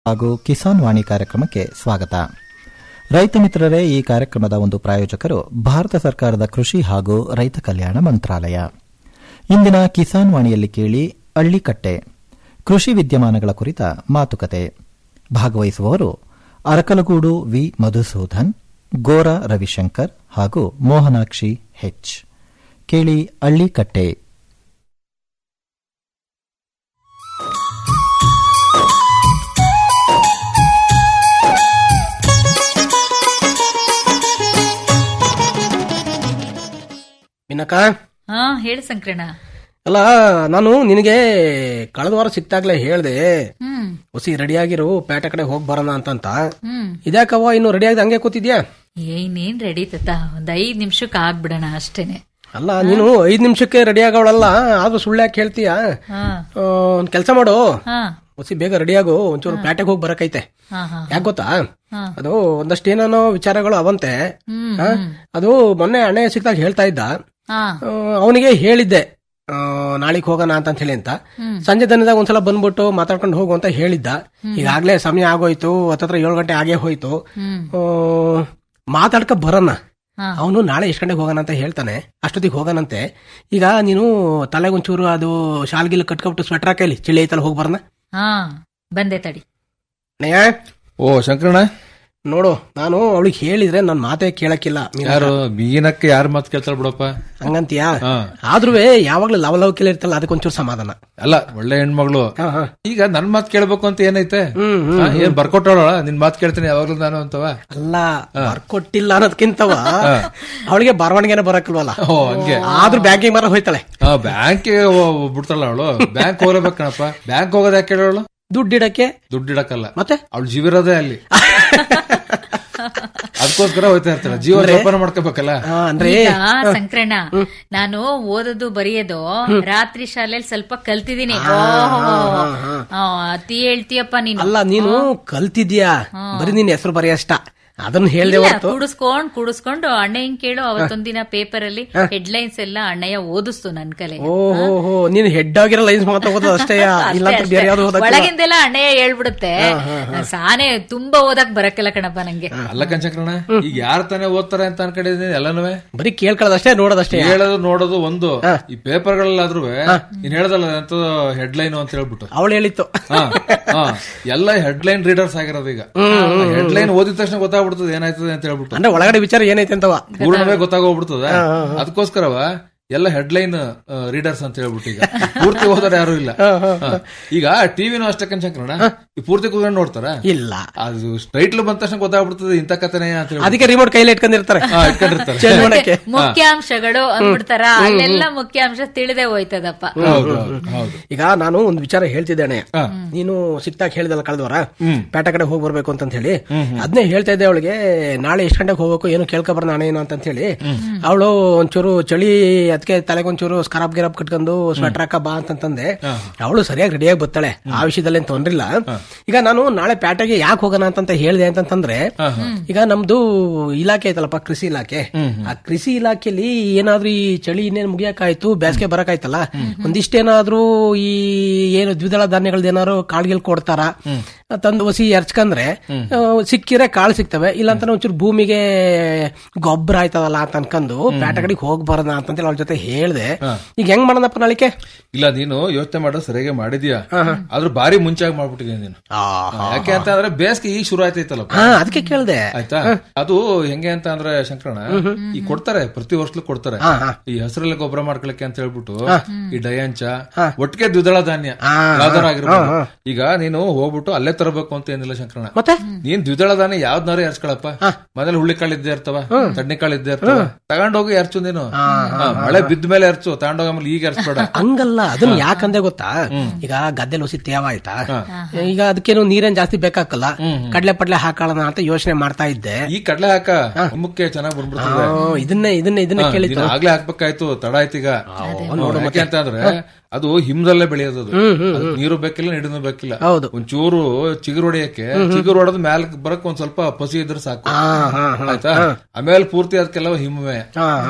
ಹಾಗೂ ಕಿಸಾನ್ ವಾಣಿ ಕಾರ್ಯಕ್ರಮಕ್ಕೆ ಸ್ವಾಗತ ರೈತ ಮಿತ್ರರೇ ಈ ಕಾರ್ಯಕ್ರಮದ ಒಂದು ಪ್ರಾಯೋಜಕರು ಭಾರತ ಸರ್ಕಾರದ ಕೃಷಿ ಹಾಗೂ ರೈತ ಕಲ್ಯಾಣ ಮಂತ್ರಾಲಯ ಇಂದಿನ ಕಿಸಾನ್ ವಾಣಿಯಲ್ಲಿ ಕೇಳಿ ಅಳ್ಳಿಕಟ್ಟೆ ಕೃಷಿ ವಿದ್ಯಮಾನಗಳ ಕುರಿತ ಮಾತುಕತೆ ಭಾಗವಹಿಸುವವರು ಅರಕಲಗೂಡು ವಿ ಮಧುಸೂದನ್ ಗೋರಾ ರವಿಶಂಕರ್ ಹಾಗೂ ಮೋಹನಾಕ್ಷಿ ಹೆಚ್ ಕೇಳಿ ಅಳ್ಳಿಕಟ್ಟೆ ಮಿನಕ ಹಾ ಹೇಳು ಸಂಕ್ರಣ ಅಲ್ಲ ನಾನು ನಿನಗೆ ಕಳೆದ ವಾರ ಸಿಕ್ತಾಗ್ಲೇ ಹೇಳ್ದೆ ಹ್ಮ್ ಹೊಸಿ ರೆಡಿಯಾಗಿರು ಪೇಟೆ ಕಡೆ ಹೋಗಿ ಬರೋಣ ಅಂತಂತ ಹ್ಮ್ ಇದ್ಯಾಕವ್ವ ಇನ್ನು ರೆಡಿ ಆಗದೆ ಹಂಗೆ ಕೂತಿದ್ಯಾ ಏ ಇನ್ನೇನ್ ರೆಡಿ ತತ್ತ ಒಂದ್ ಐದ್ ನಿಮಿಷಕ್ಕೆ ಆಗ್ಬಿಡಣ ಅಷ್ಟೇನೆ ಅಲ್ಲ ನೀನು ಐದ್ ನಿಮಿಷಕ್ಕೆ ರೆಡಿ ಆಗೋಳಲ್ಲ ಆದ್ರೂ ಸುಳ್ಳು ಯಾಕೆ ಹೇಳ್ತೀಯ ಹಾ ಆ, ಒಂದ್ ಕೆಲಸ ಮಾಡು ಹಾ ಹೊಸಿ ಬೇಗ ರೆಡಿಯಾಗು ಒಂಚೂರು ಪೇಟೆಗೆ ಹೋಗಿ ಬರಕೈತೆ ಹಾ ಹಾ ಯಾಕೆ ಗೊತ್ತಾ ಹಾ. ಅದು ಒಂದಷ್ಟು ಏನೇನೋ ವಿಚಾರಗಳು ಅವಂತೆ ಹ್ಮ್ ಆ, ಅದು ಮೊನ್ನೆ ಅಣ್ಣೆ ಸಿಕ್ತಾಗ ಹೇಳ್ತಾ ಇದ್ದ ಹಾ ಅವನಿಗೆ ಹೇಳಿದ್ದೆ ನಾಳಿಗೆ ಹೋಗೋಣ ಅಂತ ಹೇಳಿ ಅಂತ ಹ್ಮ್. ಸಂಜೆ ದನದಾಗ ಒಂದ್ಸಲ ಬಂದ್ಬಿಟ್ಟು ಮಾತಾಡ್ಕೊಂಡು ಹೋಗು ಅಂತ ಹೇಳಿದ್ದ ಈಗಾಗ್ಲೇ ಸಮಯ ಆಗೋಯ್ತು ಹತ್ತತ್ರ ಏಳು ಗಂಟೆ ಆಗೇ ಹೋಯ್ತು ಹ್ಮ್ ಆ, ಮಾತಾಡ್ಕ ಬರೋಣ ಹಾ. ಅವನು ನಾಳೆ ಎಷ್ಟು ಗಂಟೆಗೆ ಹೋಗೋಣ ಅಂತ ಹೇಳ್ತಾನೆ ಅಷ್ಟೊತ್ತಿಗೆ ಹೋಗೋಣಂತೆ ಈಗ ನೀನು ತಲೆಗೊಂಚೂರು ಅದು ಶಾಲ್ಗಿಲ್ ಕಟ್ಕೊಬಿಟ್ಟು ಸ್ವೆಟರ್ ಹಾಕಲಿ ಚಳಿ ಐತಲ್ಲ ಹೋಗಿ ಬರೋಣ ಹಾ ಬಂದೆ ತಡಿ ನಯ್ಯ ಓ ಶಂಕರಣ್ಣ ನೋಡು ನಾನು ಅವಳಿಗೆ ಹೇಳಿದ್ರೆ ನನ್ನ ಮಾತೇ ಕೇಳಕ್ಕಿಲ್ಲ ನೀನು ಯಾರು ಮೀನಕ್ಕೆ ಯಾರ ಮಾತು ಕೇಳ್ತಾರ ಬಿಡಪ್ಪ ಹಂಗಂತೀಯಾ ಹಾ. ಆದ್ರೂ ಯಾವಾಗ್ಲೂ ಲವಲವಿಕೆಲ್ಲ ಇರ್ತಲ್ಲ ಅದಕ್ಕೊಂಚೂರು ಸಮಾಧಾನ ಅಲ್ಲ ಒಳ್ಳೆ ಹೆಣ್ಮಗಳು ಹಾ ಹಾ ಈಗ ನನ್ ಮಾತ್ ಕೇಳ್ಬೇಕು ಅಂತ ಏನೈತೆ ಹ್ಮ್, ಹಾ, ಏನ್ ಬರ್ಕೊಟ್ಟವಳ ನಿನ್ ಮಾತ್ ಕೇಳ್ತೀನಿ ಯಾವಾಗ್ಲೂ ನಾನು ಅಂತವ ಅಲ್ಲ ಬರ್ಕೊಟ್ಟಿಲ್ಲ ಅನ್ನೋದ್ಕಿಂತವ ಅವಳಿಗೆ ಬರವಣಿಗೆನೆ ಬರಕಲ್ವಲ್ಲ ಓ ಹಂಗೆ ಆದ್ರೂ ಬ್ಯಾಂಕಿಂಗ್ ಮರ ಹೋಯ್ತಾಳೆ ಬ್ಯಾಂಕ್ ಬಿಡ್ತಾಳ ಅವಳು ಬ್ಯಾಂಕ್ ಹೋಗ್ಲೇಬೇಕು ಕಣಪ್ಪ ಬ್ಯಾಂಕ್ ಹೋಗೋದ್ ಯಾಕೆ ಕೇಳೋಳು ದುಡ್ಡು ಇಡಕ್ಕೆ ದುಡ್ಡು ಇಡಕ್ಕಲ್ಲ ಮತ್ತೆ ಅವಳು ಜೀವಿರೋದೇ ಅಲ್ಲಿ ಅದಕ್ಕೋಸ್ಕರ ಹೋಯ್ತಾ ಇರ್ತಾಳೆ ಜೀವ ಜೋಪಾನ ಮಾಡ್ಕೋಬೇಕಲ್ಲ ಆ, ಅಂದ್ರೆ ಈಗ ಸಂಕ್ರಣ ನಾನು ಓದೋದು ಬರೆಯೋದು ರಾತ್ರಿ ಶಾಲೆಯಲ್ಲಿ ಸ್ವಲ್ಪ ಕಲ್ತಿದೀನಿ ಓಹೋ ಅತಿ ಹೇಳ್ತೀಯಪ್ಪ ನೀನು ಅಲ್ಲ ನೀನು ಕಲ್ತಿದ್ಯಾ ಬರೀ ನಿನ್ ಹೆಸರು ಬರೆಯಷ್ಟ ಅದನ್ನ ಹೇಳ್ದೆ ಇಲ್ಲ, ಹೊರತು ಕೂಡಿಸ್ಕೊಂಡ್ ಕೂಡಿಸ್ಕೊಂಡು ಅಣ್ಣ ಹಿಂಗ್ ಕೇಳು ಅವತ್ತೊಂದಿನ ಪೇಪರ್ ಅಲ್ಲಿ ಹೆಡ್ಲೈನ್ಸ್ ಎಲ್ಲ ಅಣ್ಣಯ್ಯ ಓದಿಸ್ತು ನನ್ ಕಲೆ ಓಹೋ ಹೋ ನೀನ್ ಹೆಡ್ ಆಗಿರೋ ಲೈನ್ಸ್ ಮಾತ್ರ ಓದೋದು ಅಷ್ಟೇ ಇಲ್ಲ ಅಂತ ಬೇರೆ ಯಾವ್ದು ಓದಕ್ಕೆ ಒಳಗಿಂದೆಲ್ಲ ಅಣ್ಣಯ್ಯ ಹೇಳ್ಬಿಡುತ್ತೆ ಸಾನೆ ತುಂಬಾ ಓದಕ್ ಬರಕ್ಕಿಲ್ಲ ಕಣಪ್ಪ ನಂಗೆ ಅಲ್ಲ ಕಣ್ಚಕ್ರಣ ಈಗ ಯಾರು ತಾನೇ ಓದ್ತಾರೆ ಅಂತ ಅನ್ಕೊಂಡಿದ್ದೀನಿ ಎಲ್ಲನೂ ಬರೀ ಕೇಳ್ಕೊಳ್ಳೋದಷ್ಟೇ ನೋಡೋದಷ್ಟೇ ಹೇಳೋದು ನೋಡೋದು ಒಂದು ಈ ಪೇಪರ್ಗಳಲ್ಲಾದ್ರೂ ನೀನ್ ಹೇಳ್ದಲ್ಲ ಅಂತ ಹೆಡ್ಲೈನ್ ಅಂತ ಹೇಳ್ಬಿಟ್ಟು ಅವಳು ಹೇಳಿತ್ತು ಹಾ, ಹಾ. ಎಲ್ಲ ಹೆಡ್ಲೈನ್ ರೀಡರ್ಸ್ ಆಗಿರೋದು ಈಗ ಹೆಡ್ಲೈನ್ ಓದಿದ ತಕ್ಷಣ ಗೊತ್ತಾಗ್ಬಿಡ್ತದೆ ಏನಾಯ್ತದೆ ಅಂತ ಹೇಳ್ಬಿಟ್ಟು ಅಂದ್ರೆ ಒಳಗಡೆ ವಿಚಾರ ಏನೈತೆ ಅಂತವ ಪೂರ್ಣವೇ ಗೊತ್ತಾಗೋಗ್ಬಿಡ್ತದ ಅದಕ್ಕೋಸ್ಕರವ ಎಲ್ಲ ಹೆಡ್ಲೈನ್ ರೀಡರ್ಸ್ ಅಂತ ಹೇಳ್ಬಿಟ್ಟು ಈಗ ಪೂರ್ತಿ ಓದೋರು ಯಾರು ಇಲ್ಲ ಹಾ. ಈಗ ಟಿವಿನೂ ಅಷ್ಟೇ ಕಣ್ಶಂಕರಣ ಈ ಪೂರ್ತಿ ಕೂತ್ಕೊಂಡು ನೋಡ್ತಾರ ಇಲ್ಲ ಅದು ಸ್ಟ್ರೈಟ್ಲ್ ಬಂದ ತಕ್ಷಣ ಗೊತ್ತಾಗ್ಬಿಡ್ತದೆ ಇಂಥ ಕಥೆನೇ ಅಂತ ಹೇಳಿ ಅದಕ್ಕೆ ರಿಮೋಟ್ ಕೈಲಿ ಇಟ್ಕೊಂಡಿರ್ತಾರೆ ಹಾ, ಇಟ್ಕೊಂಡಿರ್ತಾರೆ ಚೇಂಜ್ ಮಾಡಕ್ಕೆ ಮುಖ್ಯಾಂಶಗಳು ಅಂದ್ಬಿಡ್ತಾರ ಅಲ್ಲೆಲ್ಲ ಮುಖ್ಯಾಂಶ ತಿಳಿದೇ ಹೋಯ್ತದಪ್ಪ ಹೌದು ಹೌದು, ಹೌದು ಈಗ ನಾನು ಒಂದು ವಿಚಾರ ಹೇಳ್ತಿದ್ದೇನೆ ಹಾ. ನೀನು ಸಿಕ್ತಾಗ ಹೇಳಿದಲ್ಲ ಕಳೆದ ವಾರ ಪೇಟೆ ಕಡೆ ಹೋಗಿ ಬರ್ಬೇಕು ಅಂತ ಹೇಳಿ ಅದನ್ನೇ ಹೇಳ್ತಾ ಇದ್ದೆ ಅವಳಿಗೆ ನಾಳೆ ಎಷ್ಟು ಗಂಟೆಗೆ ಹೋಗ್ಬೇಕು ಏನು ಕೇಳ್ಕೊಬಾರ ನಾನೇ ಏನು ಅಂತ ಹೇಳಿ ಅವಳು ಒಂಚೂರು ಚಳಿ ಅದಕ್ಕೆ ತಲೆಗೊಂಚೂರು ಸ್ಕಾರಪ್ ಗಿರಪ್ ಕಟ್ಕೊಂಡು ಸ್ವೆಟರ್ ಹಾಕ ಬಾ ಅಂತಂದೆ ಅವಳು ಸರಿಯಾಗಿ ರೆಡಿಯಾಗಿ ಬರ್ತಾಳೆ ಆ ವಿಷಯದಲ್ಲಿ ಏನ್ ತೊಂದ್ರಿಲ್ಲ ಈಗ ನಾನು ನಾಳೆ ಪೇಟೆಗೆ ಯಾಕೆ ಹೋಗೋಣ ಅಂತ ಹೇಳಿದೆ ಅಂತಂತಂದ್ರೆ ಈಗ ನಮ್ದು ಇಲಾಖೆ ಐತಲ್ಲಪ್ಪ ಕೃಷಿ ಇಲಾಖೆ ಆ ಕೃಷಿ ಇಲಾಖೆಯಲ್ಲಿ ಏನಾದ್ರೂ ಈ ಚಳಿ ಇನ್ನೇನು ಮುಗಿಯಕಾಯ್ತು ಬೇಸಿಗೆ ಬರಕಾಯ್ತಲ್ಲ ಒಂದಿಷ್ಟೇನಾದ್ರೂ ಈ ಏನು ದ್ವಿದಳ ಧಾನ್ಯಗಳದ್ದು ಏನಾದ್ರು ಕಾಳ್ಗಿಲ್ ಕೊಡ್ತಾರ ತಂದು ಹೊಸಿ ಎರ್ಚ್ಕಂದ್ರೆ ಆ, ಸಿಕ್ಕಿರೆ ಕಾಳು ಸಿಗ್ತವೆ ಇಲ್ಲಾಂತ ಒಂಚೂರು ಭೂಮಿಗೆ ಗೊಬ್ಬರ ಆಯ್ತದಲ್ಲ ಅಂತ ಅನ್ಕೊಂಡು ಪೇಟೆ ಕಡೆಗೆ ಹೋಗಿ ಬರೋಣ ಅಂತಂತೇಳಿ ಅವ್ಳ ಜೊತೆ ಹೇಳ್ದೆ ಈಗ ಹೆಂಗ್ ಮಾಡೋಣಪ್ಪ ನಾಳಿಕೆ ಇಲ್ಲ ನೀನು ಯೋಚನೆ ಮಾಡೋದು ಸರಿಯಾಗಿ ಮಾಡಿದ್ಯಾ ಆದ್ರೂ ಬಾರಿ ಮುಂಚಾಗಿ ಮಾಡ್ಬಿಟ್ಟಿದ್ಯಾ ನೀನು ಯಾಕೆ ಅಂತ ಅಂದ್ರೆ ಬೇಸಿಗೆ ಈಗ ಶುರು ಆಯ್ತೈತಲ್ಲಪ್ಪ ಹಾ ಅದಕ್ಕೆ ಕೇಳ್ದೆ ಆಯ್ತಾ ಅದು ಹೆಂಗೆ ಅಂತ ಅಂದ್ರೆ ಶಂಕರಣ ಈ ಕೊಡ್ತಾರೆ ಪ್ರತಿ ವರ್ಷಲೂ ಕೊಡ್ತಾರೆ ಈ ಹಸಿರಲ್ಲಿ ಗೊಬ್ಬರ ಮಾಡ್ಕೊಳಕ್ಕೆ ಅಂತ ಹೇಳ್ಬಿಟ್ಟು ಈ ಡಯಾಂಚ ಒಟ್ಟಿಗೆ ದ್ವಿದಳ ಧಾನ್ಯ ಯಾವ್ದಾರ ಆಗಿರ್ಬೋದು ಈಗ ನೀನು ಹೋಗ್ಬಿಟ್ಟು ಅಲ್ಲೇ ತರಬೇಕು ಅಂತ ಏನಿಲ್ಲ ಶಂಕರಣ ಮತ್ತೆ ನೀನ್ ದ್ವಿದಳ ಧಾನ್ಯ ಯಾವ್ದಾರು ಎರ್ಸ್ಕೊಳಪ್ಪ ಮನೇಲಿ ಹುಳ್ಳಿಕಾಳು ಇದ್ದೇ ಇರ್ತವ ತಣ್ಣೆಕಾಳು ಇದ್ದೇ ಇರ್ತವ ತಗೊಂಡೋಗಿ ಎರ್ಚು ನೀನು ಹಾ, ಮಳೆ ಬಿದ್ದ ಮೇಲೆ ಎರ್ಚು ತಗೊಂಡೋಗ ಆಮೇಲೆ ಈಗ ಎರ್ಸ್ಬೇಡ ಹಂಗಲ್ಲ ಅದನ್ನ ಯಾಕಂದೆ ಗೊತ್ತಾ ಈಗ ಗದ್ದೆಲ್ ಹೊಸಿ ತೇವ ಆಯ್ತಾ ಈಗ ಅದಕ್ಕೇನು ನೀರೇನ್ ಜಾಸ್ತಿ ಬೇಕಾಗಲ್ಲ ಕಡ್ಲೆ ಪಡ್ಲೆ ಹಾಕೊಳ್ಳೋಣ ಅಂತ ಯೋಚನೆ ಮಾಡ್ತಾ ಇದ್ದೆ ಈ ಕಡ್ಲೆ ಹಾಕ ಮುಖ್ಯ ಚೆನ್ನಾಗ್ ಬಂದ್ಬಿಡ್ತದೆ ಆ, ಇದನ್ನೇ ಇದನ್ನೇ ಇದನ್ನೇ ಹಾ, ಕೇಳಿತ್ತು ನೀನು ಆಗ್ಲೇ ಹಾಕ್ಬೇಕಾಯ್ತು ತಡ ಆಯ್ತೀಗ ಯಾಕೆ ಅಂತ ಅಂದ್ರೆ ಅದು ಹಿಮದಲ್ಲೇ ಬೆಳೆಯೋದು ಅದು. ಅದಕ್ಕೆ ನೀರು ಬೇಕಿಲ್ಲ ನೀಡನು ಬೇಕಿಲ್ಲ ಹೌದು. ಒಂಚೂರು ಚಿಗುರು ಹೊಡೆಯಕ್ಕೆ ಚಿಗುರು ಹೊಡೆದ್ ಮ್ಯಾಲ್ ಬರಕ್ ಒಂದ್ ಸ್ವಲ್ಪ ಪಸಿ ಇದ್ರೆ ಸಾಕು ಆಯ್ತಾ ಆಮೇಲೆ ಪೂರ್ತಿ ಅದಕ್ಕೆಲ್ಲ ಹಿಮವೇ ಹಾ.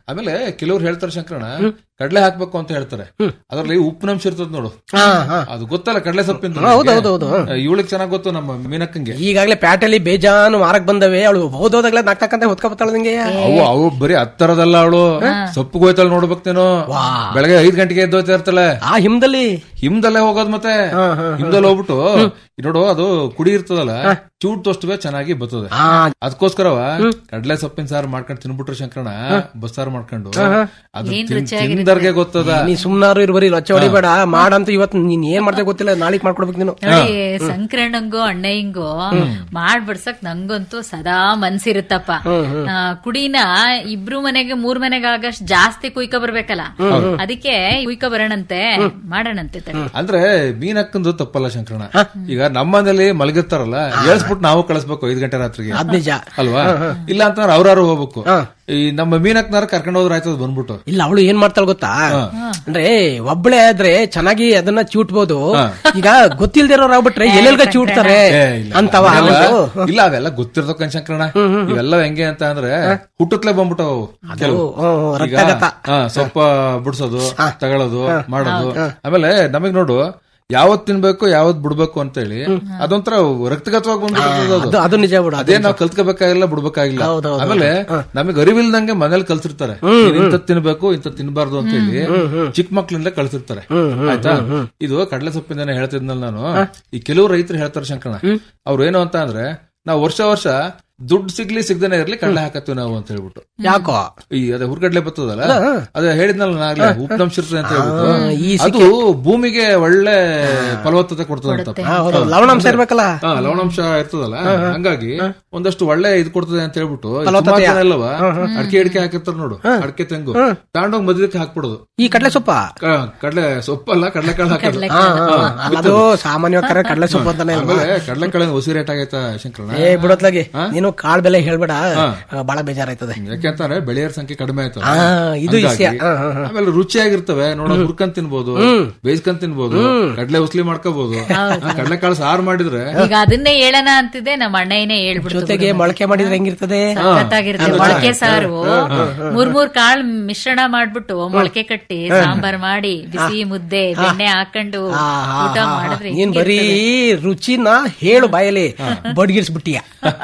ಆಮೇಲೆ ಕೆಲವ್ರು ಹೇಳ್ತಾರೆ ಶಂಕರಣ ಕಡಲೆ ಹಾಕ್ಬೇಕು ಅಂತ ಹೇಳ್ತಾರೆ ಅದ್ರಲ್ಲಿ ಉಪ್ಪಿನಂಶ ಇರ್ತದ ನೋಡು ಹಾ ಹಾ ಅದು ಗೊತ್ತಲ್ಲ ಕಡಲೆ ಸೊಪ್ಪಿಂದ ಹೌದೌದೌದು ಇವಳಿಗೆ ಚೆನ್ನಾಗ್ ಗೊತ್ತು ನಮ್ಮ ಮೀನಕ್ಕಂಗೆ ಈಗಾಗಲೇ ಪ್ಯಾಟಲ್ಲಿ ಬೇಜಾನು ಮಾರಕ್ ಬಂದವೆ ಅವಳು ಹೋದೋದಾಗ್ಲೇ ನಕ್ ನಕ್ಕಂತ ಹೊತ್ಕೊಬತ್ತಾಳ ನಿಂಗೆ ಅವು ಅವು ಬರೀ ಹತ್ತರದಲ್ಲ ಅವಳು ಸೊಪ್ಪು ಹೋಯ್ತಾಳ ನೋಡ್ಬೇಕ್ತೇನೋ ಬೆಳಗ್ಗೆ ಐದ್ ಗಂಟೆಗೆ ಎದ್ದು ಹೋಯ್ತಾ ಇರ್ತಾಳೆ ಆ ಹಿಮದಲ್ಲಿ ಹಿಮ್ದಲ್ಲೇ ಹೋಗೋದ್ ಮತ್ತೆ ಹಿಮ್ದಲ್ಲಿ ಹೋಗ್ಬಿಟ್ಟು ಈ ನೋಡು ಅದು ಕುಡಿ ಇರ್ತದಲ್ಲ ಚೂಟ್ ತೋಷ್ಟವೇ ಚೆನ್ನಾಗಿ ಬರ್ತದೆ ಆ ಅದಕ್ಕೋಸ್ಕರವ ಕಡಲೆ ಸೊಪ್ಪಿನ ಸಾರು ಮಾಡ್ಕೊಂಡು ತಿನ್ಬಿಟ್ರೆ ಶಂಕರಣ ಬಸ್ಸಾರು ಮಾಡ್ಕೊಂಡು ಅದು ತಿನ್- ತಿಂದರ್ಗೆ ಗೊತ್ತದ ನೀ ಸುಮ್ನಾರು ಇರ್ಬರಿ ಲೊಚ್ಚ ಹೊಡಿಬೇಡ ಮಾಡಂತ ಇವತ್ತು ನೀನ್ ಏನ್ ಮಾಡ್ತಾ ಗೊತ್ತಿಲ್ಲ ನಾಳೆಗ್ ಮಾಡ್ಕೊಡ್ಬೇಕು ನೀನು ನೋಡಿ ಸಂಕ್ರಣ್ಣಂಗು ಅಣ್ಣಯ್ಯಂಗು ಮಾಡ್ಬಿಡ್ಸಕ್ ನಂಗಂತೂ ಸದಾ ಮನ್ಸಿರುತ್ತಪ್ಪ ಆ, ಕುಡಿನ ಇಬ್ರು ಮನೆಗೆ ಮೂರ್ ಮನೆಗೆ ಆಗಷ್ಟು ಜಾಸ್ತಿ ಕುಯ್ಕ ಬರ್ಬೇಕಲ್ಲ ಅದಕ್ಕೆ ಕುಯ್ಕ ಬರೋಣಂತೆ ಮಾಡೋಣಂತೆ ತಡಿ. ಅಂದ್ರೆ ಮೀನ್ ಹಾಕಂದು ತಪ್ಪಲ್ಲ ಶಂಕರಣ ಈಗ ನಮ್ಮನೇಲಿ ಮಲಗಿರ್ತಾರಲ್ಲ ಹೇಳ್ಸ್ಬಿಟ್ಟು ನಾವು ಕಳಿಸ್ಬೇಕು ಐದ್ ಗಂಟೆ ರಾತ್ರಿಗೆ ಅದ್ ನಿಜ ಅಲ್ವಾ ಇಲ್ಲ ಅಂತಂದ್ರೆ ಅವ್ರಾರು ಹೋಗ್ಬೇಕು ಈ ನಮ್ಮ ಮೀನಕ್ನಾರ ಕರ್ಕೊಂಡು ಹೋದ್ರ ಆಯ್ತದ ಬಂದ್ಬಿಟ್ಟು ಇಲ್ಲ ಅವಳು ಏನ್ ಮಾಡ್ತಾಳ ಗೊತ್ತಾ ಅಂದ್ರೆ ಒಬ್ಬಳೆ ಆದ್ರೆ ಚೆನ್ನಾಗಿ ಅದನ್ನ ಚೂಟ್ಬೋದು ಈಗ ಗೊತ್ತಿಲ್ದಿರೋರು ಆಗ್ಬಿಟ್ರೆ ಎಲ್ಲೆಲ್ಗ ಚೂಟ್ತಾರೆ ಏ, ಇಲ್ಲ. ಅಂತವ ಅವೆಲ್ಲ- ಆಗ್ಬಿಟ್ಟು. ಇಲ್ಲ ಅವೆಲ್ಲ ಗೊತ್ತಿರ್ತಕ್ಕ ಶಂಕರಣ ಇವೆಲ್ಲ ಹೆಂಗೆ ಅಂತ ಅಂದ್ರೆ ಹುಟ್ಟತ್ಲೆ ಬಂದ್ಬಿಟ್ಟವು ಕೆಲವು ಹ್ಮ್, ಹ್ಮ್, ಈಗ ರಕ್ತಗತ. ಹಾ, ಸೊಪ್ಪ ಬಿಡ್ಸೋದು ತಗೊಳ್ಳೋದು ಮಾಡೋದು ಆಮೇಲೆ ನಮಗ್ ನೋಡು ಯಾವತ್ ತಿನ್ಬೇಕು ಯಾವತ್ ಬಿಡ್ಬೇಕು ಅಂತ ಹೇಳಿ ಅದೊಂಥರ ರಕ್ತಗತವಾಗಿ ಬಂದ್ಬಿಟ್ಟಿರ್ತದೆ ಅದು ಅದು ಅದು ನಿಜ ಬಿಡು ಅದೇ ನಾವು ಕಲ್ತ್ಕೋಬೇಕಾಗಿಲ್ಲ ಬಿಡ್ಬೇಕಾಗಿಲ್ಲ ಹೌದೌದು. ಆಮೇಲೆ ನಮಗೆ ಅರಿವಿಲ್ದಂಗೆ ಮನೇಲಿ ಕಲ್ಸಿರ್ತಾರೆ ಇಂಥದ್ ತಿನ್ಬೇಕು ಇಂಥದ್ ತಿನ್ಬಾರ್ದು ಅಂತ ಹೇಳಿ ಚಿಕ್ಕ ಮಕ್ಳಿಂದ ಕಳ್ಸಿರ್ತಾರೆ ಆಯ್ತಾ ಇದು ಕಡಲೆ ಸೊಪ್ಪಿಂದಾನೆ ಹೇಳ್ತಿದ್ನಲ್ಲ ನಾನು ಈ ಕೆಲವು ರೈತರು ಹೇಳ್ತಾರೆ ಶಂಕರಣ ಅವ್ರು ಏನು ಅಂತ ಅಂದ್ರೆ ನಾವು ವರ್ಷ ವರ್ಷ ದುಡ್ಡು ಸಿಗ್ಲಿ ಸಿಗ್ದೇನೆ ಇರ್ಲಿ ಕಡಲೆ ಹಾಕತ್ತೀವಿ ನಾವು ಅಂತ ಹೇಳ್ಬಿಟ್ಟು ಯಾಕೋ ಈ ಅದೇ ಹುರ್ಗಡ್ಲೆ ಬರ್ತದಲ್ಲ ಅದೇ ಹೇಳಿದ್ನಲ್ಲ ನಾಗ್ಲೇ ಉಪ್ನಂಶ ಇರ್ತದೆ ಅಂತ ಹೇಳ್ಬಿಟ್ಟು ಈ ಅದು ಭೂಮಿಗೆ ಒಳ್ಳೆ ಫಲವತ್ತತೆ ಕೊಡ್ತದಂತ ಹಾ, ಹೌದು ಲವಣಾಂಶ ಇರ್ಬೇಕಲ್ಲ ಹಾ, ಲವಣಾಂಶ ಇರ್ತದಲ್ಲ ಹಂಗಾಗಿ ಒಂದಷ್ಟು ಒಳ್ಳೆ ಇದು ಕೊಡ್ತದೆ ಅಂತ ಹೇಳ್ಬಿಟ್ಟು ಈ ಸುಮಾರ್ ಜನ ಎಲ್ಲವ ಅಡಿಕೆ ಅಡಿಕೆ ಹಾಕಿರ್ತಾರ ನೋಡು ಅಡಿಕೆ ತೆಂಗು ತಗೊಂಡೋಗ್ ಮದ್ಯಕ್ಕೆ ಹಾಕ್ಬಿಡೋದು ಈ ಕಡ್ಲೆ ಸೊಪ್ಪ ಕ- ಕಡ್ಲೆ ಸೊಪ್ಪಲ್ಲ ಕಡ್ಲೆಕಾಳು ಹಾಕೋದು ಹಾ, ಹಾ, ಅಲ್ಲ, ಅದು ಸಾಮಾನ್ಯವಾಗಿ ಕರೆ ಕಡ್ಲೆ ಸೊಪ್ಪು ಅಂತಾನೆ ಅಲ್ವಾ? ಆಮೇಲೆ ಕಡ್ಲೆಕಾಳಿನ ಹೊಸಿ ರೇಟ್ ಆಗೈತ ಶಂಕರಣ ಏ ಬಿಡೋತ್ಲಾಗಿ ನೀನು ಕಾಳ್ ಬೆಲೆ ಹೇಳ್ಬೇಡ ಆ, ಬಹಳ ಬೇಜಾರಾಯ್ತದೆ ಯಾಕೆಂತಂದ್ರೆ ಬೆಳೆಯರ ಸಂಖ್ಯೆ ಕಡಿಮೆ ಆಯ್ತು ಹಾ, ಇದು ವಿಷಯ. ಹಾ, ಹಾ, ಹಾ. ಆಮೇಲೆ ರುಚಿಯಾಗಿರ್ತವೆ ನೋಡ ಹುರ್ಕೊಂಡ್ ತಿನ್ಬೋದು ಬೇಯಿಸ್ಕೊಂಡ್ ತಿನ್ಬೋದು ಕಡ್ಲೆ ಉಸ್ಲಿ ಮಾಡ್ಕೋಬಹುದು ಕಡ್ಲೆಕಾಳು ಸಾರು ಮಾಡಿದ್ರೆ ಈಗ ಅದನ್ನೇ ಹೇಳೋಣ ಅಂತಿದ್ದೆ ನಮ್ಮ ಅಣ್ಣಯ್ಯನೇ ಹೇಳ್ಬಿಡ್ತು ಜೊತೆಗೆ ಮೊಳಕೆ ಮಾಡಿದ್ರೆ ಹೆಂಗಿರ್ತದೆ ಸಖತ್ತಾಗಿರುತ್ತೆ ಮೊಳಕೆ ಸಾರು ಮೂರ್ ಮೂರ್ ಕಾಳ್ ಮಿಶ್ರಣ ಮಾಡ್ಬಿಟ್ಟು ಮೊಳಕೆ ಕಟ್ಟಿ ಸಾಂಬಾರ್ ಮಾಡಿ ಬಿಸಿ ಮುದ್ದೆ ಬೆಣ್ಣೆ ಹಾಕೊಂಡು ಊಟ ಮಾಡಿದ್ರೆ ನೀನ್ ಬರೀ ರುಚಿನ ಹೇಳು ಬಾಯಲ್ಲಿ ಬಡ್ಗಿರ್ಸ್ಬಿಟ್ಟಿಯ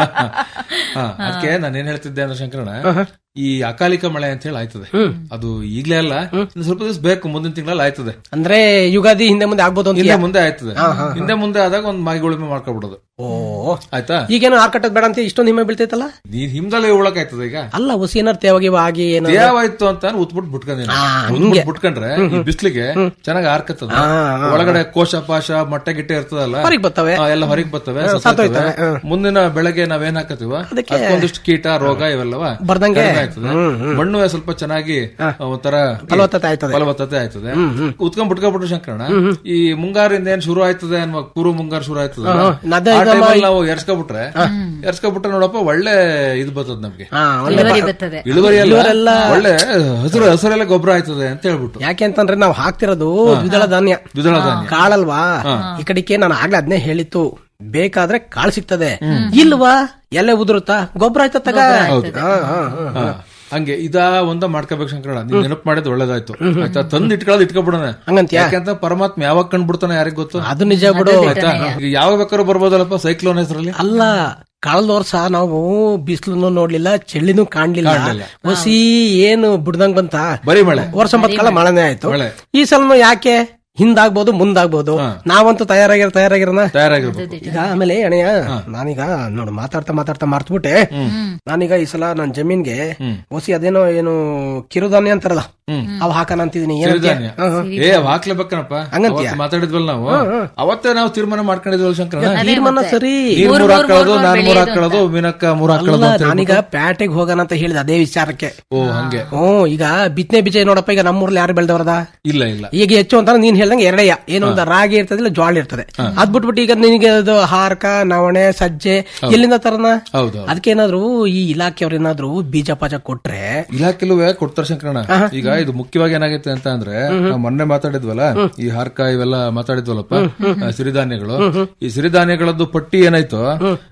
ಹಾ, ಅದಕ್ಕೆ ನಾನು ಏನ್ ಹೇಳ್ತಿದ್ದೆ ಅಂದ್ರೆ ಶಂಕರಣ ಈ ಅಕಾಲಿಕ ಮಳೆ ಅಂತ ಹೇಳಿ ಆಯ್ತದೆ ಅದು ಈಗ್ಲೇ ಅಲ್ಲ ಇನ್ನು ಸ್ವಲ್ಪ ದಿವಸ ಬೇಕು ಮುಂದಿನ ತಿಂಗಳಲ್ಲಿ ಆಯ್ತದೆ ಅಂದ್ರೆ ಯುಗಾದಿ ಹಿಂದೆ ಮುಂದೆ ಆಗ್ಬೋದು ಅಂತ ಹಿಂದೆ ಮುಂದೆ ಆಯ್ತದೆ ಹಿಂದೆ ಮುಂದೆ ಆದಾಗ ಒಂದ್ ಮಾಗಿ ಉಳುಮೆ ಮಾಡ್ಕೊಬಿಡೋದು ಓ ಆಯ್ತಾ ಈಗೇನು ಆರ್ ಕಟ್ಟದ್ ಬೇಡ ಅಂತ ಇಷ್ಟೊಂದು ಹಿಮ್ಮೆ ಬೀಳ್ತೈತಲ್ಲ ನೀನ್ ಹಿಮ್ದಲ್ಲೇ ಉಳಕ್ ಆಯ್ತದ ಈಗ ಅಲ್ಲ ಹೊಸ ಏನಾರು ತೇವಾಗಿ ಆಗಿ ಏನು ದೇವಾಯ್ತು ಅಂತ ಉತ್ಬಿಟ್ಟು ಬಿಟ್ಕೊಂಡೇನೆ ಉತ್ಬಿಟ್ಟು ಬಿಟ್ಕೊಂಡ್ರೆ ಈ ಬಿಸ್ಲಿಗೆ ಚೆನ್ನಾಗಿ ಆರ್ಕತ್ತದ ಒಳಗಡೆ ಕೋಶ ಪಾಶ ಮೊಟ್ಟೆ ಗಿಟ್ಟೆ ಇರ್ತದಲ್ಲ ಹೊರಗ್ ಬರ್ತವೆ ಆ, ಎಲ್ಲ ಹೊರಗೆ ಬರ್ತವೆ ಸತ್ತೋಯ್ತವೆ. ಮುಂದಿನ ಬೆಳೆಗೆ ನಾವೇನ್ ಹಾಕತ್ತೀವ ಅದಕ್ಕೊಂದಿಷ್ಟು ಕೀಟ ರೋಗ ಇವೆಲ್ಲವ ಬರ್ದಂಗೆ ಕಡಿಮೆ ಆಯ್ತದೆ ಮಣ್ಣು ಸ್ವಲ್ಪ ಚೆನ್ನಾಗಿ ಒಂಥರ ಫಲವತ್ತತೆ ಆಯ್ತದೆ ಫಲವತ್ತತೆ ಆಯ್ತದೆ ಉತ್ಕೊಂಡ್ ಬಿಟ್ಕೊಂಡ್ಬಿಟ್ರು ಶಂಕರಣ ಈ ಮುಂಗಾರಿಂದ ಏನ್ ಶುರು ಆಯ್ತದೆ ಅನ್ನುವ ಪೂರ್ವ ಮುಂಗಾರು ಶುರು ಆಯ್ತದ ಅದೇ ಆ ಟೈಮಲ್ಲಿ ನಾವು ಎರ್ಸ್ಕೊಬಿಟ್ರೆ ಎರ್ಸ್ಕೊಬಿಟ್ರೆ ನೋಡಪ್ಪ ಒಳ್ಳೆ ಇದು ಬರ್ತದ ನಮ್ಗೆ ಹಾ, ಇಳುವರಿ ಬರ್ತದೆ ಇಳುವರಿ ಎಲ್ಲ ಒಳ್ಳೆ ಹಸಿರು ಹಸಿರೆಲ್ಲ ಗೊಬ್ಬರ ಆಯ್ತದೆ ಅಂತ ಹೇಳ್ಬಿಟ್ಟು ಯಾಕೆ ಅಂತಂದ್ರೆ ನಾವು ಹಾಕ್ತಿರೋದು ದ್ವಿದಳ ಧಾನ್ಯ ದ್ವಿದಳ ಧಾನ್ಯ ಕಾಳಲ್ವಾ ಈ ಕಡೆಗೆ ನಾನು ಆಗ್ಲೇ ಅದನ್ನೇ ಹೇಳಿತ್ತು ಬೇಕಾದ್ರೆ ಕಾಳು ಸಿಗ್ತದೆ ಇಲ್ವಾ ಎಲೆ ಉದುರುತ್ತಾ ಗೊಬ್ಬರ ಆಯ್ತ ತಗ ಹಾ, ಹಾ, ಹಾ. ಹಾ. ಹಂಗೆ ಇದಾ ಒಂದ ಮಾಡ್ಕೋಬೇಕು ಶಂಕರಣ ನೀನ್ ನೆನಪು ಮಾಡಿದ್ ಒಳ್ಳೇದಾಯ್ತು ಆಯ್ತಾ ತಂದ್ ಇಟ್ಕೊಳ್ಳೋದು ಇಟ್ಕೊಬಿಡೋಣ ಹಂಗಂತ್ಯಾ? ಯಾಕಂತ ಪರಮಾತ್ಮ ಯಾವಾಗ ಕಂಡ್ಬಿಡ್ತಾನೆ ಯಾರಿಗ್ ಗೊತ್ತು ಅದು ನಿಜ ಬಿಡು ಆಯ್ತಾ ಈಗ ಯಾವ ಬೇಕಾದ್ರೂ ಬರ್ಬೋದಲ್ಲಪ್ಪ ಸೈಕ್ಲೋನ್ ಹೆಸರಲ್ಲಿ ಅಲ್ಲ ಕಳೆದ ವರ್ಷ ನಾವು ಬಿಸಿಲನ್ನು ನೋಡ್ಲಿಲ್ಲ ಚಳಿನೂ ಕಾಣ್ಲಿಲ್ಲ ಹೊಸಿ ಏನು ಬಿಡ್ದಂಗ್ ಬಂತ ಬರೀ ಮಳೆ ವರ್ಷ ಕಾಲ ಮಳೆನೇ ಆಯ್ತು ಮಳೆ. ಈ ಸಲನು ಯಾಕೆ ಹಿಂದಾಗ್ಬೋದು ಮುಂದಾಗ್ಬೋದು ನಾವಂತೂ ತಯಾರಾಗಿರ ತಯಾರಾಗಿರೋಣ ತಯಾರಾಗಿರ್ಬೇಕು ಈಗ ಆಮೇಲೆ ಅಣೆಯ ನಾನೀಗ ನೋಡು ಮಾತಾಡ್ತಾ ಮಾತಾಡ್ತಾ ಮರ್ತ್ಬಿಟ್ಟೆ ನಾನೀಗ ಈ ಸಲ ನನ್ ಜಮೀನ್ಗೆ ಹೊಸಿ ಅದೇನೋ ಏನು ಕಿರುಧಾನ್ಯ ಅಂತಾರಲ್ಲ ಅವ್ ಹಾಕಣ ಅಂತಿದೀನಿ ಏನಂತೀಯ? ಸಿರಿಧಾನ್ಯ. ಹ, ಹ. ಏ ಅವ್ ಹಾಕ್ಲೇಬೇಕನಪ್ಪ ಹಂಗಂತ್ಯ? ಅವತ್ತು ಮಾತಾಡಿದ್ವಲ್ಲ ನಾವು ಅವತ್ತೇ ನಾವು ತೀರ್ಮಾನ ಮಾಡ್ಕೊಂಡಿದ್ವಲ್ಲ ಶಂಕರ ತೀರ್ಮಾನ ಸರಿ ನೀನ್ ಮೂರ್ ಹಾಕೊಳ್ಳೋದು ನಾನ್ ಮೂರ್ ಹಾಕೊಳ್ಳೋದು ಮೀನಕ್ಕ ಮೂರ್ ಹಾಕೊಳ್ಳೋದು ಅಲ್ಲ, ಅಂತ ಹೇಳಿ. ನಾನೀಗ ಪ್ಯಾಟೆಗೆ ಹೋಗೋಣ ಅಂತ ಹೇಳಿದ ಅದೇ ವಿಚಾರಕ್ಕೆ ಓ ಹಂಗೆ ಹ್ಮ್ ಈಗ ಬಿತ್ತನೆ ಬೀಜ ನೋಡಪ್ಪ ಈಗ ನಮ್ಮೂರ್ಲಿ ಯಾರು ಬೆಳೆದವರದ ಇಲ್ಲ ಇಲ್ಲ ಈಗ ಹೆಚ್ಚು ಅಂತ ನೀನ್ ಹೇಳ್ದಂಗೆ ಎರಡೆಯ ಏನು ಒಂದು ರಾಗಿ ಇರ್ತದಿಲ್ಲ ಜ್ವಾಳ ಇರ್ತದೆ ಅದ್ ಬಿಟ್ಬಿಟ್ಟು ಈಗ ನಿನಗೆ ಅದು ಹಾರ್ಕ ನವಣೆ ಸಜ್ಜೆ ಎಲ್ಲಿಂದ ತರನ ಹೌದು ಅದಕ್ಕೇನಾದ್ರು ಈ ಇಲಾಖೆಯವ್ರು ಏನಾದ್ರು ಬೀಜ ಪಾಜ ಕೊಟ್ರೆ ಇಲಾಖೆಲುವೆ ಕೊಡ್ತಾರ ಶಂಕರಣ ಈಗ ಇದು ಮುಖ್ಯವಾಗಿ ಏನಾಗೈತೆ ಅಂತ ಅಂದ್ರೆ ನಾವು ಮೊನ್ನೆ ಮಾತಾಡಿದ್ವಲ್ಲ ಈ ಹಾರ್ಕ ಇವೆಲ್ಲ ಮಾತಾಡಿದ್ವಲ್ಲಪ್ಪ ಆ, ಸಿರಿಧಾನ್ಯಗಳು ಈ ಸಿರಿಧಾನ್ಯಗಳದ್ದು ಪಟ್ಟಿ ಏನಾಯ್ತು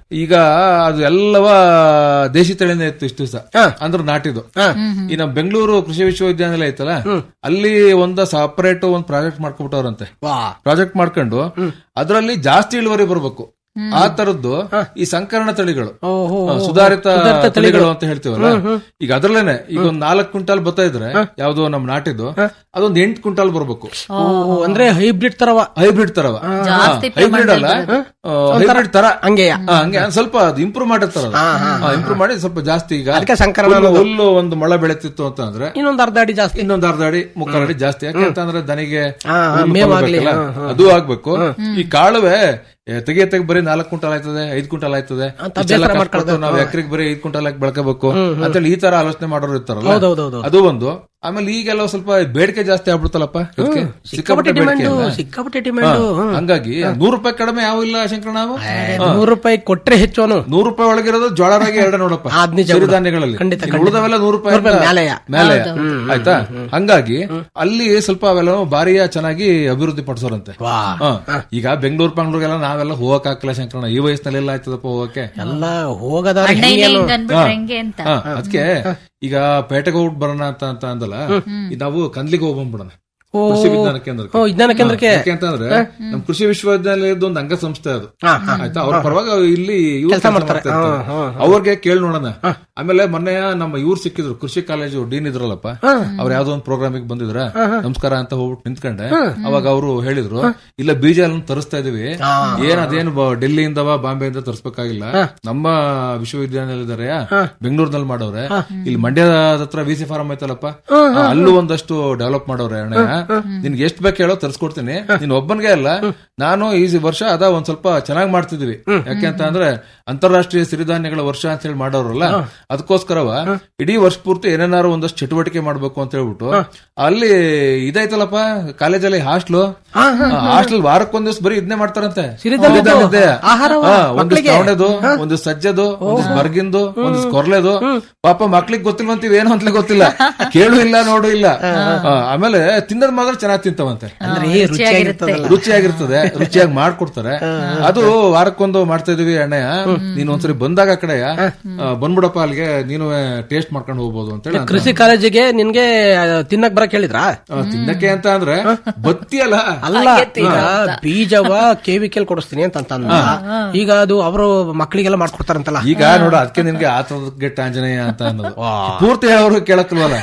ಈಗ ಅದು ಎಲ್ಲವ ದೇಶಿ ತಳಿನೇ ಇತ್ತು ಇಷ್ಟು ದಿವಸ ಅಂದ್ರೆ ನಾಟಿದು ಈ ನಮ್ಮ ಬೆಂಗಳೂರು ಕೃಷಿ ವಿಶ್ವವಿದ್ಯಾನಿಲಯ ಐತಲ್ಲ ಅಲ್ಲಿ ಒಂದ ಸಪರೇಟ್ ಒಂದ್ ಪ್ರಾಜೆಕ್ಟ್ ಮಾಡ್ಕೊಬಿಟ್ಟವ್ರಂತೆ ವಾ ಪ್ರಾಜೆಕ್ಟ್ ಮಾಡ್ಕೊಂಡು ಅದರಲ್ಲಿ ಜಾಸ್ತಿ ಇಳುವರಿ ಬರ್ಬೇಕು ಆ ತರದ್ದು ಈ ಸಂಕರಣ ತಳಿಗಳು ಓಹೋ ಆ, ಸುಧಾರಿತ ತಳಿಗಳು ಅಂತ ಹೇಳ್ತೀವಲ್ಲ ಈಗ ಅದ್ರಲ್ಲೇನೆ ಈಗ ಒಂದ್ ನಾಲ್ಕು ಕ್ವಿಂಟಾಲ್ ಬತ್ತಾ ಇದ್ರೆ ಯಾವ್ದೋ ನಮ್ ನಾಟಿದ್ದು ಅದೊಂದ್ ಎಂಟು ಕ್ವಿಂಟಾಲ್ ಬರ್ಬೇಕು ಓಹೋ, ಅಂದ್ರೆ ಹೈಬ್ರಿಡ್ ತರವ ಹೈಬ್ರಿಡ್ ತರವ ಜಾಸ್ತಿ ಹೈಬ್ರಿಡ್ ಅಲ್ಲ ಹೈಬ್ರಿಡ್ ತರ ಹಂಗೆಯ ಆ, ಹಂಗೆ ಒಂದ್ ಸ್ವಲ್ಪ ಅದು ಇಂಪ್ರೂವ್ ಮಾಡಿರ್ತಾರ ಇಂಪ್ರೂವ್ ಮಾಡಿ ಸ್ವಲ್ಪ ಜಾಸ್ತಿ ಈಗ ಅದಕ್ಕೆ ಸಂಕರಣ ಹುಲ್ಲು- ಹುಲ್ಲು ಒಂದು ಮೊಳ ಬೆಳೆತಿತ್ತು ಅಂತ ಅಂದ್ರೆ ಇನ್ನೊಂದ್ ಅರ್ಧ ಅಡಿ ಜಾಸ್ತಿ ಇನ್ನೊಂದ್ ಅರ್ಧ ಅಡಿ ಮುಕ್ಕಾಲ್ ಅಡಿ ಜಾಸ್ತಿ ಯಾಕೆ ಅಂತಂದ್ರೆ ದನಿಗೆ ಹಾ, ಹುಲ್ಲು ಮೇವಾಗ್ಲಿ, ಕೊಡ್ಬೇಕಲ್ಲ, ಅದು ಆಗ್ಬೇಕು ಈ ಕಾಳುವೆ ಏ, ತೆಗೆ ತೆಗೆ ಬರೀ ನಾಲ್ಕು ಕ್ವಿಂಟಲ್ ಆಯ್ತದೆ ಐದ್ ಕ್ವಿಂಟಲ್ ಆಯ್ತದೆ ಇಷ್ಟೆಲ್ಲ ಕಷ್ಟಪಟ್ಟು ನಾವು ಎಕರೆಗೆ ಬರೀ ಐದ್ ಕ್ವಿಂಟಲ್ ಹಾಕಿ ಬೆಳ್ಕೋಬೇಕು ಅಂತೇಳಿ ಈ ತರ ಆಲೋಚನೆ ಮಾಡೋರು ಇರ್ತಾರಲ್ಲ ಹೌದೌದೌದು ಅದು ಒಂದು ಆಮೇಲೆ ಈಗೆಲ್ಲ ಸ್ವಲ್ಪ ಬೇಡಿಕೆ ಜಾಸ್ತಿ ಆಗ್ಬಿಡ್ತಲ್ಲಪ್ಪ ಇದಕ್ಕೆ ಸಿಕ್ಕಾಪಟ್ಟೆ ಬೇಡಿಕೆ ಡಿಮ್ಯಾಂಡು ಅಲ್ಲ? ಸಿಕ್ಕಾಪಟ್ಟೆ ಡಿಮ್ಯಾಂಡು ಹಾ, ಹಂಗಾಗಿ ನೂರು ರೂಪಾಯಿ ಕಡಿಮೆ ಯಾವ ಇಲ್ಲ ಶಂಕರ ನಾವು ನೂರು ರೂಪಾಯಿ ಕೊಟ್ರೆ ಹೆಚ್ಚು ಅವನು ನೂರು ರೂಪಾಯಿ ಒಳಗಿರೋದು ಜೋಳ ರಾಗಿ ಎರಡ ನೋಡಪ್ಪ ಅದ್ ನಿಜ ಬಿಡು. ಸಿರಿಧಾನ್ಯಗಳಲ್ಲಿ ಖಂಡಿತ, ಇನ್ನು ಉಳಿದವೆಲ್ಲ ನೂರು ರೂಪಾಯಿ ನೂರು ರೂಪಾಯಿ ಮ್ಯಾಲೆಯ. ಮೇಲೆ ಆಯ್ತಾ ಹಂಗಾಗಿ ಅಲ್ಲಿ ಸ್ವಲ್ಪ ಅವೆಲ್ಲ ಭಾರಿಯ ಚೆನ್ನಾಗಿ ಅಭಿವೃದ್ಧಿ ಪಡಿಸೋರಂತೆ ವಾ ಹಾ. ಈಗ ಬೆಂಗಳೂರು ಪಂಗ್ಳೂರಿಗೆಲ್ಲ ನಾವೆಲ್ಲ ಹೋಗಕ್ ಹಾಕಲ್ಲ ಶಂಕರಣ್ಣ ಈ ವಯಸ್ಸಿನಲ್ಲಿ ಎಲ್ಲ ಆಯ್ತದಪ್ಪ ಹೋಗಕ್ಕೆ ಎಲ್ಲ ಹೋಗದಾರ ಅಣ್ಣ ಹಿಂಗೇನು ಹಿಂಗ್ ಅನ್ಬಿಟ್ರೆ ಹೆಂಗೆ ಅಂತ ಅದಕ್ಕೆ ಈಗ ಪೇಟೆಗೆ ಹೋಗ್ಬಿಟ್ಟು ಬರೋಣ ಅಂತ ಅಂತ ಅಂದಲ್ಲ ಈಗ ನಾವು ಕಂದ್ಲಿಗೆ ಹೋಗ್ಬಿಡೋಣ ಓ. ಕೃಷಿ ವಿಜ್ಞಾನ ಕೇಂದ್ರಕ್ಕೆ ಓ ವಿಜ್ಞಾನ ಕೇಂದ್ರಕ್ಕೆ ಯಾಕೆ ಅಂತಂದ್ರೆ ನಮ್ ಕೃಷಿ ವಿಶ್ವವಿದ್ಯಾಲಯದ ಒಂದು ಅಂಗ ಸಂಸ್ಥೆ ಅದು ಹಾ, ಹಾ. ಆಯ್ತಾ ಅವ್ರ ಪರವಾಗಿ ಇಲ್ಲಿ ಇವ್ರು ಕೆಲ್ಸ ಕೆಲ್ಸ ಮಾಡ್ತಾರೆ. ಮಾಡ್ತಾ ಇರ್ತಾರೆ. ಹಾ, ಹಾ, ಅವ್ರಿಗೆ ಕೇಳಿ ನೋಡೋಣ ಆಮೇಲೆ ಮೊನ್ನೆ ನಮ್ಮ ಇವ್ರು ಸಿಕ್ಕಿದ್ರು ಕೃಷಿ ಕಾಲೇಜು ಡೀನ್ ಇದ್ರಲ್ಲಪ್ಪ ಅವ್ರು ಯಾವ್ದೋ ಒಂದು ಪ್ರೋಗ್ರಾಮಿಗೆ ಬಂದಿದ್ರ ನಮಸ್ಕಾರ ಅಂತ ಹೋಗ್ಬಿಟ್ಟು ನಿಂತ್ಕೊಂಡೆ ಅವಾಗ ಅವರು ಹೇಳಿದ್ರು ಇಲ್ಲ ಬೀಜ ಎಲ್ಲ ತರಿಸ್ತಾ ಇದೀವಿ ಏನ್ ಅದೇನು ಬ- ಡೆಲ್ಲಿಯಿಂದವ ಬಾಂಬೆಯಿಂದ ತರಿಸ್ಬೇಕಾಗಿಲ್ಲ ನಮ್ಮ ವಿಶ್ವವಿದ್ಯಾನಿಲಯದರೆಯ ಬೆಂಗಳೂರಿನಲ್ಲಿ ಮಾಡವ್ರೆ ಇಲ್ಲಿ ಮಂಡ್ಯದ ಹತ್ರ ವಿ ಸಿ ಫಾರಂ ಐತಲ್ಲಪ್ಪ ಆ, ಅಲ್ಲೂ ಒಂದಷ್ಟು ಡೆವಲಪ್ ಮಾಡವ್ರೆ ಅಣ್ಣ ನಿನ್ಗೆ ಎಷ್ಟ್ ಬೇಕು ಹೇಳೋ ತರಿಸ್ಕೊಡ್ತೀನಿ ನೀನ್ ಒಬ್ಬನ್ಗೆ ಅಲ್ಲ ನಾನು ಈ ವರ್ಷ ಅದ ಒಂದ್ ಸ್ವಲ್ಪ ಚೆನ್ನಾಗಿ ಮಾಡ್ತಿದ್ವಿ ಯಾಕೆ ಅಂತ ಅಂದ್ರೆ ಅಂತಾರಾಷ್ಟ್ರೀಯ ಸಿರಿಧಾನ್ಯಗಳ ವರ್ಷ ಅಂತ ಹೇಳಿ ಮಾಡೋರಲ್ಲ ಅದಕ್ಕೋಸ್ಕರವ ಇಡೀ ವರ್ಷ ಪೂರ್ತಿ ಏನೇನಾರು ಒಂದಷ್ಟು ಚಟುವಟಿಕೆ ಮಾಡ್ಬೇಕು ಅಂತ ಹೇಳ್ಬಿಟ್ಟು ಅಲ್ಲಿ ಇದೈತಲ್ಲಪ್ಪ ಕಾಲೇಜಲ್ಲಿ ಹಾಸ್ಟ್ಲು ಹಾಸ್ಟೆಲ್ ವಾರಕ್ಕೊಂದ್ ದಿವಸ ಬರೀ ಇದನ್ನೇ ಮಾಡ್ತಾರಂತೆ ಸಿರಿಧಾನ್ಯದ್ದು ಸಿರಿಧಾನ್ಯದ್ದೇ. ಆಹಾರವ ಹಾ, ಒಂದಿವ್ಸ ನವಣೆದು ಒಂದಿವ್ಸ ಸಜ್ಜದು ಒಂದಿವ್ಸ ಬರ್ಗಿಂದು ಒಂದಿವ್ಸ ಕೊರ್ಲೆದು ಪಾಪ ಮಕ್ಳಿಗೆ ಗೊತ್ತಿಲ್ವಂತೀವಿ ಏನು ಅಂತಲೇ ಗೊತ್ತಿಲ್ಲ ಕೇಳು ಇಲ್ಲ ನೋಡು ಇಲ್ಲ ಆ, ಆಮೇಲೆ ತಿನ್ನದ್ ಮಾತ್ರ ಚೆನ್ನಾಗಿ ತಿಂತಾವಂತೆ ಅಂದ್ರೆ ರುಚಿಯಾಗಿರ್ತದಲ್ಲ ರುಚಿಯಾಗಿರ್ತದೆ ರುಚಿಯಾಗಿ ಮಾಡ್ಕೊಡ್ತಾರೆ ಅದು ವಾರಕ್ಕೊಂದು ಮಾಡ್ತಾ ಇದೀವಿ ಅಣ್ಣಯ್ಯ ನೀನ್ ಒಂದ್ಸರಿ ಬಂದಾಗ ಆ ಕಡೆಯ ಆ, ಬಂದ್ಬಿಡಪ್ಪ ಅಲ್ಲಿಗೆ ನೀನು ಟೇಸ್ಟ್ ಮಾಡ್ಕೊಂಡು ಹೋಗ್ಬೋದು ಅಂತ ಹೇಳಿ ಕೃಷಿ ಕಾಲೇಜಿಗೆ ನಿನ್ಗೆ ಆ, ತಿನ್ನಕ್ ಬರಕ್ ಹೇಳಿದ್ರಾ ತಿನ್ನಕ್ಕೆ ಅಂತ ಅಂದ್ರೆ ಬತ್ತಿಯಲ್ಲ ಅಲ್ಲ ಈಗ ಬೀಜವ ಕೆವಿಕೆಲ್ ಕೊಡಿಸ್ತೀನಿ ಅಂತ ಅಂತಂದ ಈಗ ಅದು ಅವರು ಮಕ್ಕಳಿಗೆಲ್ಲ ಮಾಡ್ಕೊಡ್ತಾರಂತಲ್ಲ ಈಗ ನೋಡ ಅದಕ್ಕೆ ನಿನ್ಗೆ ಆತದಕ್ಕೆ ಆಂಜನೇಯ ಅಂತ ಅನ್ನೋದು ಪೂರ್ತಿ ಅವರು ಕೇಳಕ್ಲ್ವಲ್ಲ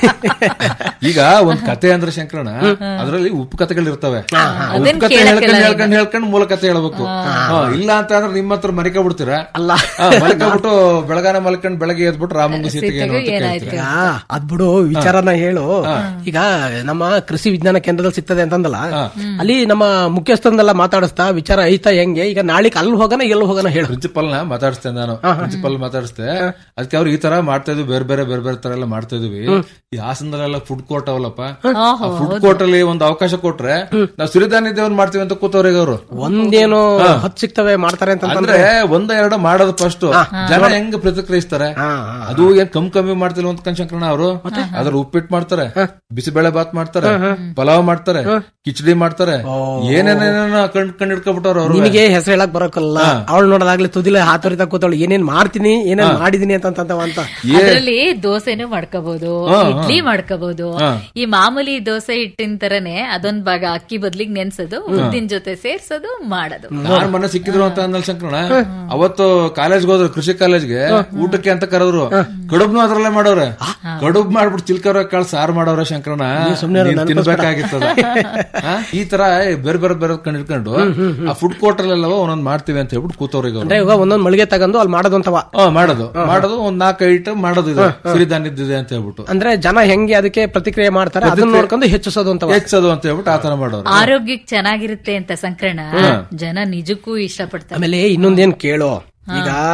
ಈಗ ಒಂದ್ ಕತೆ ಅಂದ್ರೆ ಶಂಕರಣ ಅದ್ರಲ್ಲಿ ಉಪ್ಪು ಕಥೆಗಳು ಇರ್ತವೆ ಉಪ್ಪು ಕತೆ ಹೇಳ್ಕೊಂಡ್ ಹೇಳ್ಕೊಂಡ್ ಹೇಳ್ಕೊಂಡ್ ಮೂಲ ಕತೆ ಹೇಳ್ಬೇಕು ಹಾ, ಇಲ್ಲ ಅಂತ ಅಂದ್ರೆ ನಿಮ್ಮ ಹತ್ರ ಮರಿಕ ಬಿಡ್ತೀರಾ ಅಲ್ಲ ಮಲ್ಕೊಂಡ್ಬಿಟ್ಟು ಬೆಳಗಾನ ಮಲ್ಕೊಂಡ್ ಬೆಳಗ್ಗೆ ಎದ್ಬಿಟ್ಟು ರಾಮಂಗ ಸೀತೆಗೆ ಏನು ಅಂತ ಕೇಳ್ತೀರಾ ಈಗ ಅದ್ ಬಿಡು ವಿಚಾರನ ಹೇಳು ಈಗ ನಮ್ಮ ಕೃಷಿ ವಿಜ್ಞಾನ ಕೇಂದ್ರದಲ್ಲಿ ಸಿಗ್ತದೆ ಅಂತಂದಲ್ಲ ಅಲ್ಲಿ ನಮ್ಮ ಮುಖ್ಯಸ್ಥರನ್ನೆಲ್ಲ ಮಾತಾಡಿಸ್ತಾ ವಿಚಾರ ಐತಾ ಹೆಂಗೆ ಈಗ ನಾಳಿಕ್ ಅಲ್ಲಿ ಹೋಗೋಣ ಎಲ್ಲಿ ಹೋಗೋಣ ಹೇಳು ಪ್ರಿನ್ಸಿಪಲ್ ನ ಮಾತಾಡಿಸ್ತೆ ನಾನು ಪ್ರಿನ್ಸಿಪಲ್ ಮಾತಾಡಿಸ್ತೆ ಅದಕ್ಕೆ ಅವ್ರು ಈ ತರ ಮಾಡ್ತಾ ಇದ್ವಿ ಬೇರೆ ಬೇರೆ ಬೇರೆ ಬೇರೆ ತರ ಎಲ್ಲ ಮಾಡ್ತಾ ಇದೀವಿ ಈ ಹಾಸನದಲ್ಲೆಲ್ಲ ಫುಡ್ ಕೋರ್ಟ್ ಅವಲ್ಲಪ್ಪ ಫುಡ್ ಕೋರ್ಟ್ ಅಲ್ಲಿ ಒಂದು ಅವಕಾಶ ಕೊಟ್ರೆ ನಾವು ಸಿರಿಧಾನ್ಯ ದೇವನ್ ಮಾಡ್ತೀವಿ ಅಂತ ಕೂತವ್ರಿಗೆ ಅವರು ಒಂದೇನು ಹತ್ ಸಿಗ್ತವೆ ಮಾಡ್ತಾರೆ ಅಂತ ಅಂದ್ರೆ ಒಂದ ಎರಡು ಮಾಡೋದು ಫಸ್ಟ್ ಜನ ಹೆಂಗ್ ಪ್ರತಿಕ್ರಿಯಿಸ್ತಾರೆ ಅದು ಏನ್ ಕಮ್ಮಿ ಕಮ್ಮಿ ಮಾಡ್ತಿಲ್ಲ ಅಂತ ಕನ್ಶಂಕರಣ ಅವರು ಅದ್ರ ಉಪ್ಪಿಟ್ಟು ಮಾಡ್ತಾರೆ ಬಿಸಿಬೇಳೆ ಬಾತ್ ಮಾಡ್ತಾರೆ ಪಲಾವ್ ಮಾಡ್ತಾರೆ ಕಿಚಡಿ ಮಾಡ್ತಾರೆ ಏನೇನೇನ ಕಂಡ್ ಕಂಡ್ ಹಿಡ್ಕೊಬಿಟ್ಟವ್ರು ಅವರು ನಿನಗೆ ಹೆಸರು ಹೇಳಕ್ ಬರೋಕಲ್ಲ ಅವಳು ನೋಡೋದಾಗ್ಲಿ ತುದಿಲೆ ಹಾತೋರಿತ ಕೂತವಳು ಏನೇನ್ ಮಾಡ್ತೀನಿ ಏನೇನ್ ಮಾಡಿದೀನಿ ಅಂತ ಅಂತವ ಅಂತ ಅದ್ರಲ್ಲಿ ದೋಸೆನೂ ಮಾಡ್ಕೋಬಹುದು ಇಡ್ಲಿ ಮಾಡ್ಕೋಬಹುದು ಈ ಮಾಮೂಲಿ ದೋಸೆ ಹಿಟ್ಟಿನ ತರನೇ ಅದೊಂದ್ ಭಾಗ ಅಕ್ಕಿ ಬದ್ಲಿಗೆ ನೆನ್ಸೋದು ಉದ್ದಿನ ಜೊತೆ ಸೇರ್ಸೋದು ಮಾಡೋದು ನಾನ್ ಮೊನ್ನೆ ಸಿಕ್ಕಿದ್ರು ಅಂತ ಅಂದಲ್ ಶಂಕರಣ ಅವತ್ತು ಕಾಲೇಜ್ಗೆ ಹೋದ್ರು ಕೃಷಿ ಕಾಲೇಜ್ಗೆ ಊಟಕ್ಕೆ ಅಂತ ಕರೆದ್ರು ಕಡುಬ್ನು ಅದ್ರಲ್ಲೇ ಮಾಡೋರೆ ಕಡುಬ್ ಮಾಡ್ಬಿಟ್ಟು ಚಿಲ್ಕರ ಕಾಳು ಸಾರು ಮಾಡೋರೆ ಶಂಕರಣ ನೀನ್ ತಿನ್ಬೇಕಾಗಿತ್ತದ ಆ, ಈ ತರ ಬೇರೆ ಬೇರೆ ಬೇರೆ ಕಂಡು ಹಿಡ್ಕೊಂಡು ಆ ಫುಡ್ ಕೋರ್ಟ್ ಅಲ್ಲೆಲ್ಲ ಒಂದೊಂದ್ ಮಾಡ್ತೀವಿ ಅಂತ ಹೇಳ್ಬಿಟ್ಟು ಕೂತವ್ರಿಗೆ ಅವ್ರು ಅಂದ್ರೆ ಇವಾಗ ಒಂದೊಂದ್ ಮಳಿಗೆ ತಗೊಂಡು ಅಲ್ಲಿ ಮಾಡೋದು ಅಂತವ ಹಾ ಮಾಡೋದು ಮಾಡೋದು ಒಂದ್ ನಾಲ್ಕು ಐಟಮ್ ಮಾಡೋದು ಇದೆ ಸಿರಿಧಾನ್ಯದ್ದಿದೆ ಅಂತ ಹೇಳ್ಬಿಟ್ಟು ಅಂದ್ರೆ ಜನ ಹೆಂಗೆ ಅದಕ್ಕೆ ಪ್ರತಿಕ್ರಿಯೆ ಮಾಡ್ತಾರೆ ಅದನ್ನ ನೋಡ್ಕೊಂಡು ಹೆಚ್ಚಿಸೋದು ಅಂತವ ಹೆಚ್ಚೋದು ಅಂತ ಹೇಳ್ಬಿಟ್ಟು ಆತರ ಮಾಡೋರು ಆರೋಗ್ಯಕ್ಕೆ ಚೆನ್ನಾಗಿರುತ್ತೆ ಅಂತ ಸಂಕ್ರಣ ಜನ ನಿಜಕ್ಕೂ ಇಷ್ಟಪಡ್ತಾರೆ ಆಮೇಲೆ ಇನ್ನೊಂದೇನ್ ಕೇಳು ಈಗ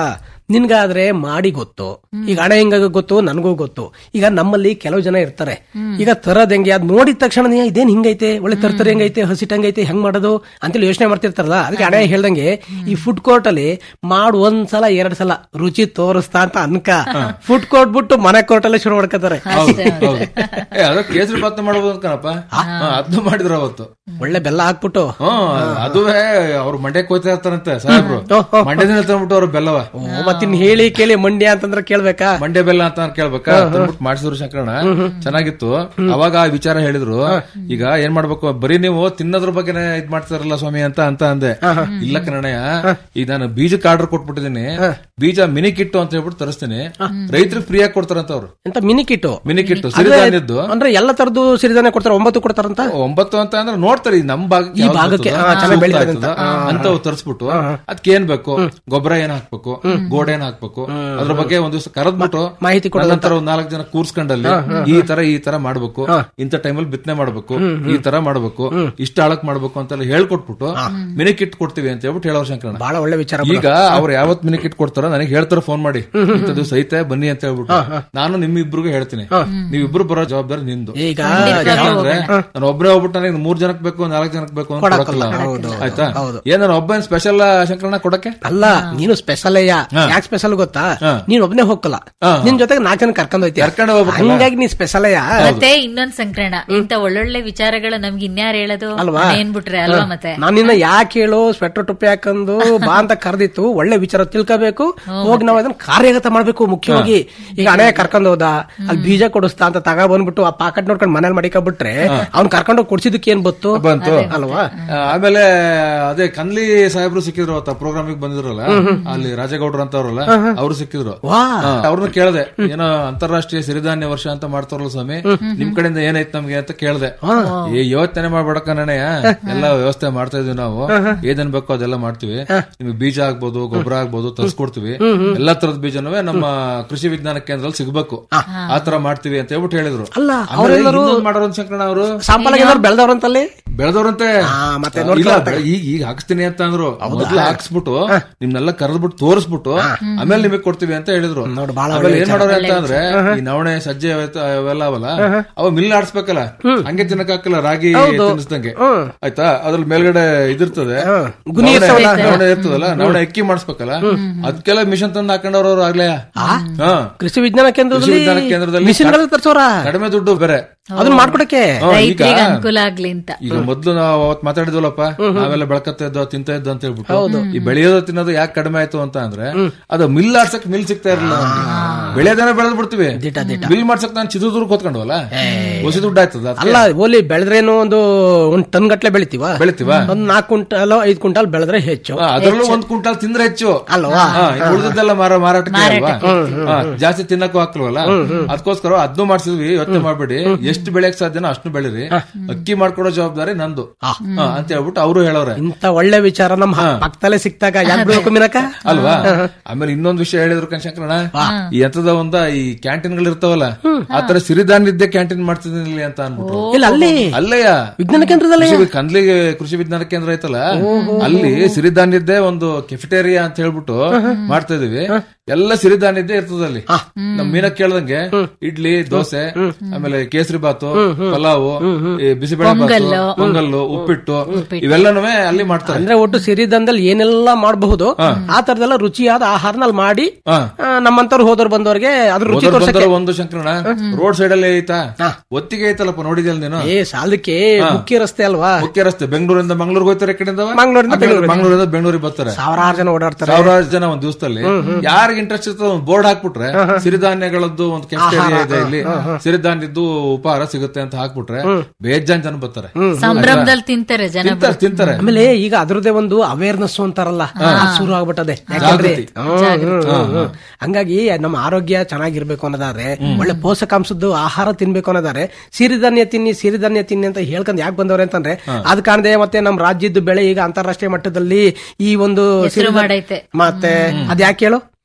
ನಿನ್ಗಾದ್ರೆ ಮಾಡಿ ಗೊತ್ತು ಈಗ ಹಣ ಹೆಂಗ ಗೊತ್ತು ನನಗೂ ಗೊತ್ತು ಈಗ ನಮ್ಮಲ್ಲಿ ಕೆಲವು ಜನ ಇರ್ತಾರೆ ಈಗ ತರದ್ ಹೆಂಗೆ ಅದ್ ನೋಡಿದ ತಕ್ಷಣ ನೀ ಇದೇನ್ ಹಿಂಗೈತೆ ಒಳ್ಳೆ ತರ್ತರಿ ಹೆಂಗೈತೆ ಹಸಿಟ್ ಹೆಂಗೈತೆ ಹೆಂಗ್ ಮಾಡೋದು ಅಂತೇಳಿ ಯೋಚನೆ ಮಾಡ್ತಿರ್ತಾರಲ್ಲ ಅದಕ್ಕೆ ಹಣ ಹೇಳ್ದಂಗೆ ಈ ಫುಡ್ ಕೋರ್ಟ್ ಅಲ್ಲಿ ಮಾಡ್ ಒಂದ್ಸಲ ಎರಡ್ ಸಲ ರುಚಿ ತೋರಿಸ್ತಾ ಅಂತ ಅನ್ಕ ಫುಡ್ ಕೋರ್ಟ್ ಬಿಟ್ಟು ಮನೆ ಕೋರ್ಟ್ ಅಲ್ಲಿ ಶುರು ಮಾಡ್ಕೋತಾರೆ ಹೌದು ಹೌದು ಏ ಅದ ಕೇಸರಿ ಭಾತ್ ಮಾಡ್ಬೋದು ಕಣಪ್ಪ ಅದನ್ನು ಮಾಡಿದ್ರು ಅವತ್ತು ಒಳ್ಳೆ ಬೆಲ್ಲ ಹಾಕ್ಬಿಟ್ಟು ಹ್ಮ್ ಅದುವೇ ಅವ್ರು ಮಂಡ್ಯಕ್ಕೆ ಹೋಗ್ತಾ ಇರ್ತಾರಂತೆ ಸಾಹೇಬ್ರು ಮಂಡ್ಯದಿಂದ ತಂದ್ಬಿಟ್ಟು ಅವ್ರು ಬೆಲ್ಲವ ಓ, ಮತ್ತಿನ್ ಹೇಳಿ ಕೇಳಿ ಮಂಡ್ಯ ಅಂತಂದ್ರೆ ಕೇಳ್ಬೇಕಾ ಮಂಡ್ಯ ಬೆಲ್ಲ ಅಂತ ನಾನ್ ಕೇಳ್ಬೇಕಾ ತಂದ್ಬಿಟ್ಟು ಮಾಡಿಸಿದ್ರು ಶಂಕರಣ್ಣ ಚೆನ್ನಾಗಿತ್ತು ಅವಾಗ ಆ ವಿಚಾರ ಹೇಳಿದ್ರು ಈಗ ಏನ್ ಮಾಡ್ಬೇಕು ಬರೀ ನೀವು ತಿನ್ನೋದ್ರ ಬಗ್ಗೆನೇ ಇದ್ ಮಾಡ್ತಾರಲ್ಲ ಸ್ವಾಮಿ ಅಂತ ಅಂತ ಅಂದೆ ಇಲ್ಲ ಕನ್ನಡಯ್ಯ ಈಗ ನಾನು ಬೀಜಕ್ಕೆ ಆರ್ಡರ್ ಕೊಟ್ಬಿಟ್ಟಿದ್ದೀನಿ ಬೀಜ ಮಿನಿ ಕಿಟ್ಟು ಅಂತ ಹೇಳ್ಬಿಟ್ಟು ತರಿಸ್ತೀನಿ ರೈತರಿಗೆ ಫ್ರೀ ಆಗಿ ಕೊಡ್ತಾರಂತ ಅವ್ರು ಎಂತ ಮಿನಿ ಕಿಟ್ಟು ಮಿನಿ ಕಿಟ್ಟು ಸಿರಿಧಾನ್ಯದ್ದು ಅಂದ್ರೆ ಎಲ್ಲ ತರದ್ದು ಸಿರಿಧಾನ್ಯ ಕೊಡ್ತಾರೆ ಒಂಬತ್ತು ಕೊಡ್ತಾರಂತ ಒಂಬತ್ತು ಅಂತ ಅಂದ್ರೆ ನೋಡ್ತಾರೆ ಈ ನಮ್ ಭಾಗಕ್ಕೆ ಈ ಯಾವ್ದು ಭಾಗಕ್ಕೆ, ಬರ್ತದೋ, ಹಾ, ಚೆನ್ನಾಗ್ ಸೂಕ್ತ ಬೆಳೀತದೆ ಆಯ್ತದ ಅಂತ ಅವು ತರಿಸ್ಬಿಟ್ಟು ಅದಕ್ಕೆ ಏನ್ ಬೇಕು ಗೊಬ್ಬರ ಏನ್ ಹಾಕ್ಬೇಕು ಗೋಡೆ ಏನ್ ಹಾಕ್ಬೇಕು ಅದ್ರ ಬಗ್ಗೆ ಒಂದ್ ದಿವಸ ಕರೆದ್ಬಿಟ್ಟು ಮಾಹಿತಿ ನಂತರ ಒಂದ್ ನಾಲ್ಕು ಜನ ಕೂರ್ಸ್ಕೊಂಡಲ್ಲಿ ಈ ತರ ಈ ತರ ಮಾಡ್ಬೇಕು ಇಂಥ ಟೈಮಲ್ಲಿ ಬಿತ್ತನೆ ಮಾಡ್ಬೇಕು ಈ ತರ ಮಾಡ್ಬೇಕು ಇಷ್ಟ ಆಳಕ್ ಮಾಡ್ಬೇಕು ಅಂತೆಲ್ಲ ಹೇಳ್ಕೊಟ್ಬಿಟ್ಟು ಮಿನಿ ಕಿಟ್ ಕೊಡ್ತೀವಿ ಅಂತ ಹೇಳ್ಬಿಟ್ಟು ಹೇಳೋರು ಶಂಕರಣ್ಣ ಬಹಳ ಒಳ್ಳೆ ವಿಚಾರ ಈಗ ಅವ್ರು ಯಾವತ್ ಮಿನಿ ಕಿಟ್ ಕೊಡ್ತಾರೋ ನನಗೆ ಹೇಳ್ತಾರ ಫೋನ್ ಮಾಡಿ ಇಂಥ ದಿವಸ ಐತೆ ಬನ್ನಿ ಅಂತ ಹೇಳ್ಬಿಟ್ಟು ನಾನು ನಿಮ್ಮಿಬ್ರಿಗೂ ಹೇಳ್ತೀನಿ ನೀವಿಬ್ರು ಬರೋ ಜವಾಬ್ದಾರಿ ನಿಂದು ಈಗ ಯಾಕಂದ್ರೆ ನಾನು ಒಬ್ಬನೇ ಹೋಗ್ಬಿಟ್ಟು ನನಗೆ ಮೂರ್ ಜನಕ್ಕೆ ಬೇಕು ನಾಲ್ಕು ಜನಕ್ಕೆ ಬೇಕು ಅಂತ ಕೊಡಕ್ಕಲ್ಲ ಆಯ್ತಾ ಏನ್ ನಾನು ಒಬ್ಬ ಸ್ಪೆಷಲ್ ಶಂಕರಣ್ಣ ಕೊಡಕ್ಕೆ ಅಲ್ಲ ನೀನು ಸ್ಪೆಷಲ್ ಅಯ್ಯ ಯಾಕೆ ಸ್ಪೆಷಲ್ ಗೊತ್ತಾ ನೀನ್ ಒಬ್ನೇ ಹೋಗಲ್ಲ ಹಾ. ನಿನ್ ಜೊತೆಗೆ ನಾಲ್ಕು ಜನ ಕರ್ಕೊಂಡ್ ಹೋಯ್ತೀಯ ಕರ್ಕೊಂಡು ಹೋಗ್ಬೇಕಲ್ಲ. ಹಂಗಾಗಿ ನೀ ಸ್ಪೆಷಲ್ ಅಯ್ಯ ಮತ್ತೆ ಇನ್ನೊಂದ್ ಸಂಕ್ರಣ ಇಂತ ಒಳ್ಳೊಳ್ಳೆ ವಿಚಾರಗಳು ನಮ್ಗೆ ಇನ್ಯಾರು ಹೇಳೋದು ಅಲ್ವಾ? ಏನ್ಬಿಟ್ರೆ ಅಲ್ವಾ ಮತ್ತೆ ನಾನು ನಿನ್ನ ಯಾಕೆ ಹೇಳು ಸ್ವೆಟರ್ ಟುಪ್ಪಿ ಹಾಕೊಂಡು ಬಾ ಅಂತ ಕರೆದಿತ್ತು ಒಳ್ಳೆ ವಿಚಾರ ತಿಳ್ಕೋಬೇಕು ಹೋಗಿ ನಾವು ಅದನ್ನ ಕಾರ್ಯಗತ ಮಾಡ್ಬೇಕು ಮುಖ್ಯವಾಗಿ ಈಗ ಹಣೆ ಕರ್ಕೊಂಡ್ ಹೋದ ಅಲ್ಲಿ ಬೀಜ ಕೊಡಿಸ್ತಾ ಅಂತ ತಗ ಬಂದ್ಬಿಟ್ಟು ಆ ಪಾಕೆಟ್ ನೋಡ್ಕೊಂಡು ಮನೇಲಿ ಮಡಿಕೊಬಿಟ್ರೆ ಅವ್ನ್ ಕರ್ಕೊಂಡು ಕೊಡ್ಸಿದಕ್ಕೆ ಏನ್ ಬತ್ತು ಬಂತು ಅಲ್ವಾ ಆ, ಆಮೇಲೆ ಅದೇ ಕನ್ಲಿ ಸಾಹೇಬ್ರು ಸಿಕ್ಕಿದ್ರು ಅವತ್ತ ಪ್ರೋಗ್ರಾಮಿಗೆ ಬಂದಿದ್ರಲ್ಲ ಅಲ್ಲಿ ರಾಜೇಗೌಡ್ರು ಅಂತ ಅವ್ರಲ್ಲ ಅವ್ರು ಸಿಕ್ಕಿದ್ರು ವಾ ಅವ್ರನ್ನ ಕೇಳ್ದೆ ಏನೋ ಅಂತಾರಾಷ್ಟ್ರೀಯ ಸಿರಿಧಾನ್ಯ ವರ್ಷ ಅಂತ ಮಾಡ್ತಾರಲ್ಲ ಸ್ವಾಮಿ ನಿಮ್ ಕಡೆಯಿಂದ ಏನೈತ್ ನಮ್ಗೆ ಅಂತ ಕೇಳ್ದೆ ಏ ಯೋಚನೆ ಮಾಡ್ಬೇಡಕ್ಕ ನನಯ ಎಲ್ಲ ವ್ಯವಸ್ಥೆ ಮಾಡ್ತಾ ಇದೀವಿ ನಾವು ಏನೇನ್ ಬೇಕೋ ಅದೆಲ್ಲ ಮಾಡ್ತೀವಿ ನಿಮ್ಗೆ ಬೀಜ ಆಗ್ಬೋದು ಗೊಬ್ಬರ ಆಗ್ಬೋದು ತರ್ಸ್ಕೊಡ್ತೀವಿ ಎಲ್ಲಾ ತರದ ಬೀಜನೂ ನಮ್ಮ ಕೃಷಿ ವಿಜ್ಞಾನ ಕೇಂದ್ರದಲ್ಲಿ ಸಿಗ್ಬೇಕು ಆತರ ಮಾಡ್ತೀವಿ ಅಂತ ಹೇಳ್ಬಿಟ್ಟು ಹೇಳಿದ್ರು ಅಲ್ಲ, ಆಮೇಲೆ ಇನ್ನೊಂದ್ ಮಾಡೋರು ಅಂತ ಶಂಕರಣ್ಣ ಅವರು ಸಾಂಪಲಾಗಿ ಏನಾದ್ರು ಬೆಳೆದವ್ರಂತಲ್ಲಿ ಬೆಳೆದವ್ರಂತೆ ಆ, ಮತ್ತೆ ಇಲ್ಲ ಬೆಳೆ- ಈಗ ಈಗ ಹಾಕ್ಸ್ತೀನಿ ಅಂತ ಅಂದ್ರು ಮೊದ್ಲು ಹಾಕ್ಸ್ಬಿಟ್ಟು ನಿಮ್ನೆಲ್ಲ ಕರೆದ್ಬಿಟ್ಟು ತೋರಿಸ್ಬಿಟ್ಟು ಆಮೇಲೆ ನಿಮಗೆ ಕೊಡ್ತೀವಿ ಅಂತ ಹೇಳಿದ್ರು ನೋಡು, ಬಾಳ ಆಮೇಲೆ ಏನ್ ಮಾಡೋರು ಅಂತ ಅಂದ್ರೆ ಈ ನವಣೆ ಸಜ್ಜೆ ಅವೆತ್ತ- ಅವೆಲ್ಲ ಅವಲ್ಲ ಅವ ಮಿಲ್ ಆಡ್ಸ್ಬೇಕಲ್ಲ ಹಂಗೆ ತಿನ್ನಕ್ ಹಾಕಲ್ಲ ರಾಗಿ ತಿನ್ನಿಸ್ದಂಗೆ ಆಯ್ತಾ ಅದ್ರಲ್ಲಿ ಮೇಲ್ಗಡೆ ಇದಿರ್ತದೆ ಗುನಿ ನವಣೆ ನವಣೆ ಇರ್ತದಲ್ಲ ನವಣೆ ಅಕ್ಕಿ ಮಾಡಿಸ್ಬೇಕಲ್ಲ ಅದಕ್ಕೆಲ್ಲ ಮಿಷನ್ ತಂದು ಹಾಕೊಂಡವ್ರು ಆಗ್ಲೇ ಹಾ ಕೃಷಿ ವಿಜ್ಞಾನ ಕೃಷಿ ಕೇಂದ್ರದಲ್ಲಿ ವಿಜ್ಞಾನ ಕೇಂದ್ರದಲ್ಲಿ ಮಿಷಿನ್ಗಳು ತರ್ಸೋರ ಕಡಿಮೆ ದುಡ್ಡು ಬೇರೆ ಅದನ್ನ ಮಾಡ್ಕೊಡಕ್ಕೆ ಹಾ, ಈಗ ರೈತರಿಗೆ ಅನುಕೂಲ ಆಗ್ಲಿ ಅಂತ ಈಗ ಮೊದ್ಲು ನಾವು ಅವತ್ ಮಾತಾಡಿದ್ವಲ್ಲಪ್ಪ ನಾವೆಲ್ಲ ಬೆಳಕತ್ತ ಇದ್ದೋ ತಿಂತ ಇದ್ದೋ ಅಂತ ಹೇಳ್ಬಿಟ್ಟು ಈ ಬೆಳೆಯೋದು ತಿನ್ನೋದು ಯಾಕೆ ಕಡಿಮೆ ಆಯ್ತು ಅಂತ ಅಂದ್ರೆ ಅದು ಮಿಲ್ ಆಡ್ಸಕ್ ಮಿಲ್ ಸಿಗ್ತಾ ಇರಲಿಲ್ಲ ಬೆಳೆಯೋದನ್ನ ಬೆಳೆದ್ ಬಿಡ್ತೀವಿ ಮಿಲ್ ಮಾಡ್ಸಕ್ ನಾನು ಚಿತ್ರದುರ್ಗ ಹೊತ್ಕೊಂಡ್ವಲ್ಲ ಹೊಸ ದುಡ್ಡು ಆಯ್ತದ ಅದ್ಕೆ ಅಲ್ಲ ಓಲಿ ಬೆಳೆದ್ರೇನು ಒಂದು ಒಂದ್ ಟನ್ ಗಟ್ಲೆ ಬೆಳಿತೀವ ಬೆಳಿತೀವ ಒಂದ್ ನಾಲ್ಕು ಕ್ವಿಂಟಲ್ ಐದ್ ಕ್ವಿಂಟಲ್ ಬೆಳೆದ್ರೆ ಹೆಚ್ಚು ಹಾ, ಅದ್ರಲ್ಲೂ ಒಂದ್ ಕ್ವಿಂಟಾಲ್ ತಿಂದ್ರೆ ಹೆಚ್ಚು ಅಲ್ವಾ ಹಾ, ಇನ್ನು ಉಳ್ದದ್ದೆಲ್ಲ ಮಾರ ಮಾರಾಟಕ್ಕೆ ಅಲ್ವಾ ಹಾ, ಜಾಸ್ತಿ ತಿನ್ನಕ್ಕೂ ಹಾಕ್ಲವಲ್ಲ ಅದಕ್ಕೋಸ್ಕರ ಅದನ್ನು ಮಾಡ್ಸಿದ್ವಿ ಯೋಚನೆ ಮಾಡ್ಬೇಡಿ ಎಷ್ಟು ಬೆಳೆಯಕ್ ಸಾಧ್ಯನೋ ಅಷ್ಟು ಬೆಳಿರಿ ಅಕ್ಕಿ ಮಾಡ್ಕೊಡೋ ಜವಾಬ್ದಾರಿ ನಂದು ಹಾ, ಅಂತ ಹೇಳ್ಬಿಟ್ಟು ಅವರು ಹೇಳೋರೆ ಇಂತ ಒಳ್ಳೆ ವಿಚಾರ ನಮ್ ಪಕ್ಕದಲ್ಲೇ ಸಿಕ್ತಾಗ ಯಾಕೆ ಬಿಡ್ಬೇಕು ಮಿನಕ ಅಲ್ವಾ ಆಮೇಲೆ ಇನ್ನೊಂದ್ ವಿಷಯ ಹೇಳಿದ್ರು ಕಣ್ಶಂಕರಣ ಈ ಎಂತದ ಒಂದ ಈ ಕ್ಯಾಂಟೀನ್ ಗಳು ಇರ್ತಾವಲ್ಲ ಆತರ ಸಿರಿಧಾನ್ಯದ್ದೇ ಕ್ಯಾಂಟೀನ್ ಮಾಡ್ತಿದ್ದೀನಿ ಅಂತ ಅನ್ಬಿಟ್ಟು ಇಲ್ಲ ಅಲ್ಲಿ ಅಲ್ಲಯ್ಯ ವಿಜ್ಞಾನ ಕೇಂದ್ರದಲ್ಲಿ ಕೃಷಿ ವಿ- ಕಂದ್ಲಿಗೆ ಕೃಷಿ ವಿಜ್ಞಾನ ಕೇಂದ್ರ ಐತಲ್ಲ ಅಲ್ಲಿ ಸಿರಿಧಾನ್ಯದ್ದೇ ಒಂದು ಕೆಫಿಟೇರಿಯಾ ಅಂತ ಹೇಳ್ಬಿಟ್ಟು ಮಾಡ್ತಾ ಇದೀವಿ ಎಲ್ಲ ಸಿರಿಧಾನ್ಯದ್ದೇ ಇರ್ತದ ಅಲ್ಲಿ ನಮ್ ಮೀನ ಕೇಳ್ದಂಗೆ ಇಡ್ಲಿ ದೋಸೆ ಆಮೇಲೆ ಕೇಸರಿ ಬಾತು ಪಲಾವು ಈ ಬಿಸಿಬೇಳೆ ಬಾತು ಪೊಂಗಲ್ಲು ಉಪ್ಪಿಟ್ಟು ಇವೆಲ್ಲನೂ ಅಲ್ಲಿ ಮಾಡ್ತಾರೆ ಅಂದ್ರೆ ಒಟ್ಟು ಸಿರಿದಂದಲ್ಲಿ ಏನೆಲ್ಲ ಮಾಡಬಹುದು ಆ ತರದೆಲ್ಲ ರುಚಿಯಾದ ಆಹಾರನ ಅಲ್ಲಿ ಮಾಡಿ ಹಾ. ಆ, ನಮ್ಮಂತವ್ರು ಹೋದವ್ರು ಬಂದವ್ರಿಗೆ ಅದ್ರ ರುಚಿ ಹೋದವ್ರು ತೋರ್ಸಕ್ಕೆ ಬಂದವ್ರು ಒಂದು ಶಂಕರಣ ರೋಡ್ ಸೈಡ್ ಅಲ್ಲಿ ಐತಾ ಒತ್ತಿಗೆ ಐತಲ್ಲಪ್ಪ ನೋಡಿದ್ಯಲ್ಲ ನೀನು ಏ ಸಾಲಕ್ಕೆ ಮುಖ್ಯ ರಸ್ತೆ ಅಲ್ವಾ ಮುಖ್ಯ ರಸ್ತೆ ಬೆಂಗಳೂರಿಂದ ಮಂಗಳೂರಿಗೆ ಹೋಗ್ತಾರೆ ಈ ಕಡೆಯಿಂದ ಮಂಗಳೂರಿಂದ ಮಂಗಳೂರಿಂದ ಬೆಂಗಳೂರಿಗೆ ಬರ್ತಾರೆ ಸಾವಿರಾರು ಜನ ಓಡಾಡ್ತಾರೆ ಸಾವಿರಾರು ಜನ ಒಂದ್ ದಿವಸದಲ್ಲಿ ಯಾರಿಗೆ ಇಂಟ್ರೆಸ್ಟ್ ಇರ್ತದೆ ಒಂದು ಬೋರ್ಡ್ ಹಾಕ್ಬಿಟ್ರೆ ಸಿರಿಧಾನ್ಯಗಳದ್ದು ಒಂದು ಕೆಫ್ಟೇರಿಯಾ ಇದೆ ಇಲ್ಲಿ ಸಿರಿಧಾನ್ಯದ್ದು ಉಪಹಾರ ಸಿಗುತ್ತೆ ಅಂತ ಹಾಕ್ಬಿಟ್ರೆ ಬೇಜಾನ್ ಜನ ಬರ್ತಾರೆ ಸಂಭ್ರಮದಲ್ಲಿ ತಿಂತಾರೆ ಜನ ತಿಂತಾರೆ ತಿಂತಾರೆ ಆಮೇಲೆ ಈಗ ಅದ್ರದ್ದೇ ಒಂದು ಅವೇರ್ನೆಸ್ ಅಂತಾರಲ್ಲ ಅದ್ ಶುರು ಆಗ್ಬಿಟ್ಟದೆ ಯಾಕಂದ್ರೆ ಜಾಗೃತಿ. ಹ್ಮ್, ಹ್ಮ್, ಹ್ಮ್. ಹಂಗಾಗಿ ನಮ್ಮ ಆರೋಗ್ಯ ಚೆನ್ನಾಗಿರ್ಬೇಕು ಅನ್ನೋದಾದ್ರೆ ಒಳ್ಳೆ ಪೋಷಕಾಂಶದ್ದು ಆಹಾರ ತಿನ್ಬೇಕು ಅನ್ನೋದಾದ್ರೆ ಸಿರಿಧಾನ್ಯ ತಿನ್ನಿ ಸಿರಿಧಾನ್ಯ ತಿನ್ನಿ ಅಂತ ಹೇಳ್ಕೊಂಡ್ ಯಾಕೆ ಬಂದವ್ರೆ ಅಂತಂದ್ರೆ ಅದ್ ಕಾಣದೆ ಮತ್ತೆ ನಮ್ ರಾಜ್ಯದ ಬೆಳೆ ಈಗ ಅಂತಾರಾಷ್ಟ್ರೀಯ ಮಟ್ಟದಲ್ಲಿ ಈ ಒಂದು ಹೆಸರು ಸಿರಿಧಾ- ಮಾಡೈತೆ ಮತ್ತೆ ಅದ್ ಯಾಕೆ ಹೇಳು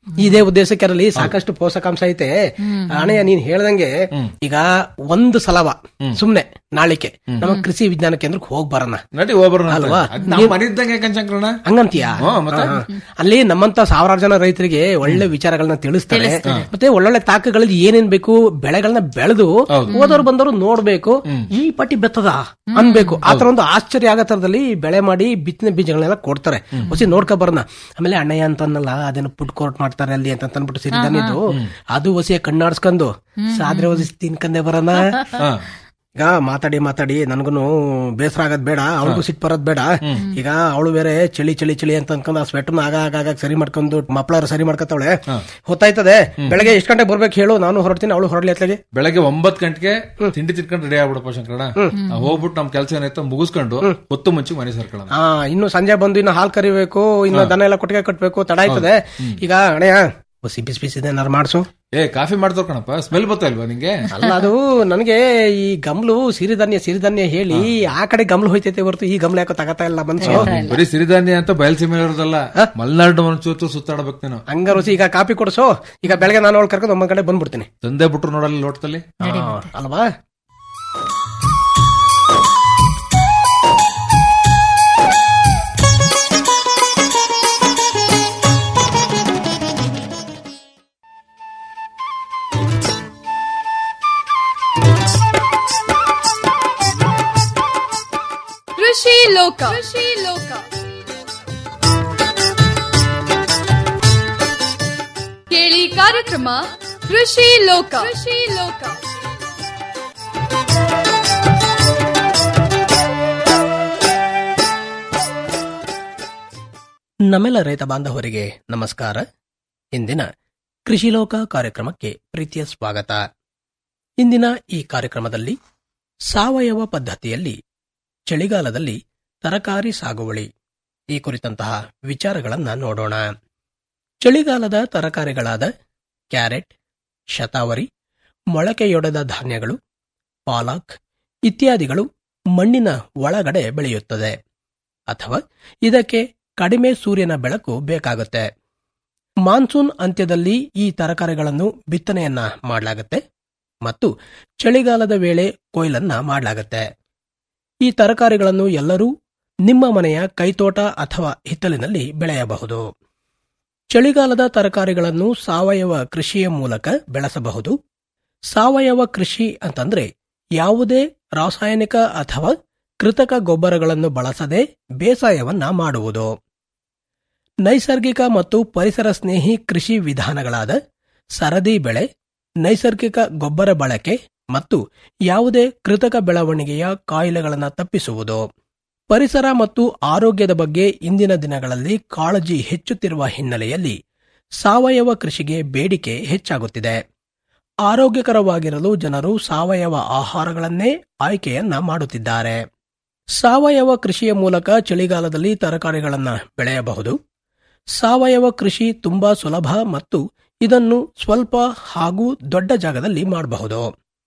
ಇದೇ ಉದ್ದೇಶಕ್ಕೆ ಅದರಲ್ಲಿ ಸಾಕಷ್ಟು ಪೋಷಕಾಂಶ ಐತೆ ಅಣೆಯ ನೀನ್ ಹೇಳ್ದಂಗೆ ಈಗ ಒಂದು ಸಲವ ಸುಮ್ನೆ ನಾಳಿಕೆ ನಮ್ಮ ಕೃಷಿ ವಿಜ್ಞಾನ ಕೇಂದ್ರಕ್ಕೆ ಹೋಗ್ ಬರೋಣ ನಡಿ ಹೋಗ್ಬರೋಣ ಅಂತ. ಅಲ್ವಾ? ಅದ್ ನಮ್ಮ ಮನಿದ್ದಂಗೆ ಯಾಕಂದ್ ಶಂಕರಣ್ಣ ಹಂಗಂತೀಯ ಹ್ಮ್, ಮತ್ತೆ? ಹಾ, ಹಾ. ಅಲ್ಲಿ ನಮ್ಮಂತ ಸಾವಿರಾರು ಜನ ರೈತರಿಗೆ ಒಳ್ಳೆ ವಿಚಾರಗಳನ್ನ ತಿಳಿಸ್ತಾರೆ ಮತ್ತೆ ಒಳ್ಳೊಳ್ಳೆ ತಾಕಗಳಲ್ಲಿ ಏನೇನ್ ಬೇಕು ಬೆಳೆಗಳನ್ನ ಬೆಳೆದು ಹೋದವ್ರು ಬಂದವರು ನೋಡ್ಬೇಕು ಈ ಪಟ್ಟಿ ಬೆತ್ತದ ಅನ್ಬೇಕು ಆತರ ಒಂದು ಆಶ್ಚರ್ಯ ಆಗೋ ತರದಲ್ಲಿ ಬೆಳೆ ಮಾಡಿ ಬಿತ್ತನೆ ಬೀಜಗಳನ್ನೆಲ್ಲ ಕೊಡ್ತಾರೆ ಹೊಸಿ ನೋಡ್ಕೊ ಬರೋಣ ಆಮೇಲೆ ಅಣ್ಣಯ್ಯ ಅಂತನ್ನಲ್ಲ ಅದೇನು ಫುಡ್ ಕೋರ್ಟ್ ಮಾಡ್ತಾರೆ ಅಲ್ಲಿ ಅಂತ ಅಂದ್ಬಿಟ್ಟು ಸಿರಿಧಾನ್ಯದ್ದು ಅದು ಹೊಸಿ ಕಣ್ಣಾಡ್ಸ್ಕೊಂಡು ಸಾದ್ರೆ ಹೊಸಿ ತಿನ್ಕಂದೆ ಬರೋಣ ಹಾ. ಈಗ ಮಾತಾಡಿ ಮಾತಾಡಿ ನನ್ಗುನು ಬೇಸರ ಆಗೋದ್ ಬೇಡ ಅವಳಿಗೂ ಸಿಟ್ಟು ಬರೋದ್ ಬೇಡ ಈಗ ಅವಳು ಬೇರೆ ಚಳಿ ಚಳಿ ಚಳಿ ಅಂತ ಅನ್ಕೊಂಡು ಆ ಸ್ವೆಟರ್ನ ಆಗ ಆಗ ಆಗ ಸರಿ ಮಾಡ್ಕೊಂಡು ಮಪ್ಳಾರ ಸರಿ ಮಾಡ್ಕೊತಾವಳೆ ಹೊತ್ತಾಯ್ತದೆ ಬೆಳಗ್ಗೆ ಎಷ್ಟು ಗಂಟೆಗೆ ಬರ್ಬೇಕು ಹೇಳು ನಾನು ಹೊರಡ್ತೀನಿ ಅವಳು ಹೊರಡ್ಲಿ ಅತ್ಲಾಗೆ ಬೆಳಗ್ಗೆ ಒಂಬತ್ ಗಂಟೆಗೆ ತಿಂಡಿ ತಿನ್ಕೊಂಡು ರೆಡಿ ಆಗ್ಬಿಡಪ್ಪ ಶಂಕರಣ್ಣ ನಾವ್ ಹೋಗ್ಬಿಟ್ಟು ನಮ್ ಕೆಲಸ ಏನೈತೆ ಮುಗಿಸ್ಕೊಂಡು ಹೊತ್ತು ಮುಂಚೆ ಮನೆ ಸೇರ್ಕೊಳ್ಳೋಣ ಹಾ ಇನ್ನು ಸಂಜೆ ಬಂದು ಇನ್ನು ಹಾಲ್ ಕರಿಬೇಕು ಇನ್ನು ದನ ಎಲ್ಲ ಕೊಟ್ಟಿಗೆ ಕಟ್ಬೇಕು ತಡ ಆಯ್ತದೆ ಈಗ ಅಣೆಯ ಬಿಸಿ ಬಿಸಿ ಬಿಸಿ ಏನಾರು ಮಾಡ್ಸು ಏ ಕಾಫಿ ಮಾಡ್ತಾರ ಕಣಪ್ಪ ಸ್ಮೆಲ್ ಬರ್ತಾ ಇಲ್ವಾ ನಿಂಗೆ ಅಲ್ಲ ಅದು ನನಗೆ ಈ ಗಮ್ಲು ಸಿರಿಧಾನ್ಯ ಸಿರಿಧಾನ್ಯ ಹೇಳಿ ಆ ಕಡೆ ಗಮ್ಲು ಹೋಯ್ತೈತೆ ಹೊರತು ಈ ಗಮ್ಲು ಯಾಕೋ ತಗತಾ ಇಲ್ಲ ಮನ್ಸು ಬರೀ ಸಿರಿಧಾನ್ಯ ಅಂತ ಬಯಲ್ಸೀಮೆ ಇರೋದಲ್ಲ ಮಲೆನಾಡು ಮನ್ಸೂತು ಸುತ್ತಾಡ್ಬೇಕು ನೀನು ಹಂಗಾರು ಸಿ ಈಗ ಕಾಪಿ ಕೊಡ್ಸು ಈಗ ಬೆಳಗ್ಗೆ ನಾನು ಅವಳು ಕರ್ಕೊಂಡು ಒಂಬತ್ತು ಕಡೆ ಬಂದ್ಬಿಡ್ತೀನಿ ತಂದೆ ಬಿಟ್ರು ನೋಡಲ್ಲ ಲೋಟದಲ್ಲಿ ಆ, ಅಲ್ವಾ ಕೃಷಿ ಲೋಕ ಕೃಷಿ ಲೋಕ ಕೇಳಿ ಕಾರ್ಯಕ್ರಮ ಕೃಷಿ ಲೋಕ ಕೃಷಿ ಲೋಕ ನಮ್ಮೆಲ್ಲ ರೈತ ಬಾಂಧವರಿಗೆ ನಮಸ್ಕಾರ ಇಂದಿನ ಕೃಷಿಲೋಕ ಕಾರ್ಯಕ್ರಮಕ್ಕೆ ಪ್ರೀತಿಯ ಸ್ವಾಗತ ಇಂದಿನ ಈ ಕಾರ್ಯಕ್ರಮದಲ್ಲಿ ಸಾವಯವ ಪದ್ಧತಿಯಲ್ಲಿ ಚಳಿಗಾಲದಲ್ಲಿ ತರಕಾರಿ ಸಾಗುವಳಿ ಈ ಕುರಿತಂತಹ ವಿಚಾರಗಳನ್ನ ನೋಡೋಣ ಚಳಿಗಾಲದ ತರಕಾರಿಗಳಾದ ಕ್ಯಾರೆಟ್ ಶತಾವರಿ ಮೊಳಕೆಯೊಡೆದ ಧಾನ್ಯಗಳು ಪಾಲಕ್ ಇತ್ಯಾದಿಗಳು ಮಣ್ಣಿನ ಒಳಗಡೆ ಬೆಳೆಯುತ್ತದೆ ಅಥವಾ ಇದಕ್ಕೆ ಕಡಿಮೆ ಸೂರ್ಯನ ಬೆಳಕು ಬೇಕಾಗುತ್ತೆ ಮಾನ್ಸೂನ್ ಅಂತ್ಯದಲ್ಲಿ ಈ ತರಕಾರಿಗಳನ್ನು ಬಿತ್ತನೆಯನ್ನ ಮಾಡಲಾಗುತ್ತೆ ಮತ್ತು ಚಳಿಗಾಲದ ವೇಳೆ ಕೊಯ್ಲನ್ನ ಮಾಡಲಾಗುತ್ತೆ ಈ ತರಕಾರಿಗಳನ್ನು ಎಲ್ಲರೂ ನಿಮ್ಮ ಮನೆಯ ಕೈತೋಟ ಅಥವಾ ಹಿತ್ತಲಿನಲ್ಲಿ ಬೆಳೆಯಬಹುದು ಚಳಿಗಾಲದ ತರಕಾರಿಗಳನ್ನು ಸಾವಯವ ಕೃಷಿಯ ಮೂಲಕ ಬೆಳೆಸಬಹುದು ಸಾವಯವ ಕೃಷಿ ಅಂತಂದ್ರೆ ಯಾವುದೇ ರಾಸಾಯನಿಕ ಅಥವಾ ಕೃತಕ ಗೊಬ್ಬರಗಳನ್ನು ಬಳಸದೆ ಬೇಸಾಯವನ್ನ ಮಾಡುವುದು ನೈಸರ್ಗಿಕ ಮತ್ತು ಪರಿಸರ ಸ್ನೇಹಿ ಕೃಷಿ ವಿಧಾನಗಳಾದ ಸರದಿ ಬೆಳೆ ನೈಸರ್ಗಿಕ ಗೊಬ್ಬರ ಬಳಕೆ ಮತ್ತು ಯಾವುದೇ ಕೃತಕ ಬೆಳವಣಿಗೆಯ ಕಾಯಿಲೆಗಳನ್ನು ತಪ್ಪಿಸುವುದು ಪರಿಸರ ಮತ್ತು ಆರೋಗ್ಯದ ಬಗ್ಗೆ ಇಂದಿನ ದಿನಗಳಲ್ಲಿ ಕಾಳಜಿ ಹೆಚ್ಚುತ್ತಿರುವ ಹಿನ್ನೆಲೆಯಲ್ಲಿ ಸಾವಯವ ಕೃಷಿಗೆ ಬೇಡಿಕೆ ಹೆಚ್ಚಾಗುತ್ತಿದೆ ಆರೋಗ್ಯಕರವಾಗಿರಲು ಜನರು ಸಾವಯವ ಆಹಾರಗಳನ್ನೇ ಆಯ್ಕೆಯನ್ನ ಮಾಡುತ್ತಿದ್ದಾರೆ ಸಾವಯವ ಕೃಷಿಯ ಮೂಲಕ ಚಳಿಗಾಲದಲ್ಲಿ ತರಕಾರಿಗಳನ್ನ ಬೆಳೆಯಬಹುದು ಸಾವಯವ ಕೃಷಿ ತುಂಬಾ ಸುಲಭ ಮತ್ತು ಇದನ್ನು ಸ್ವಲ್ಪ ಹಾಗೂ ದೊಡ್ಡ ಜಾಗದಲ್ಲಿ ಮಾಡಬಹುದು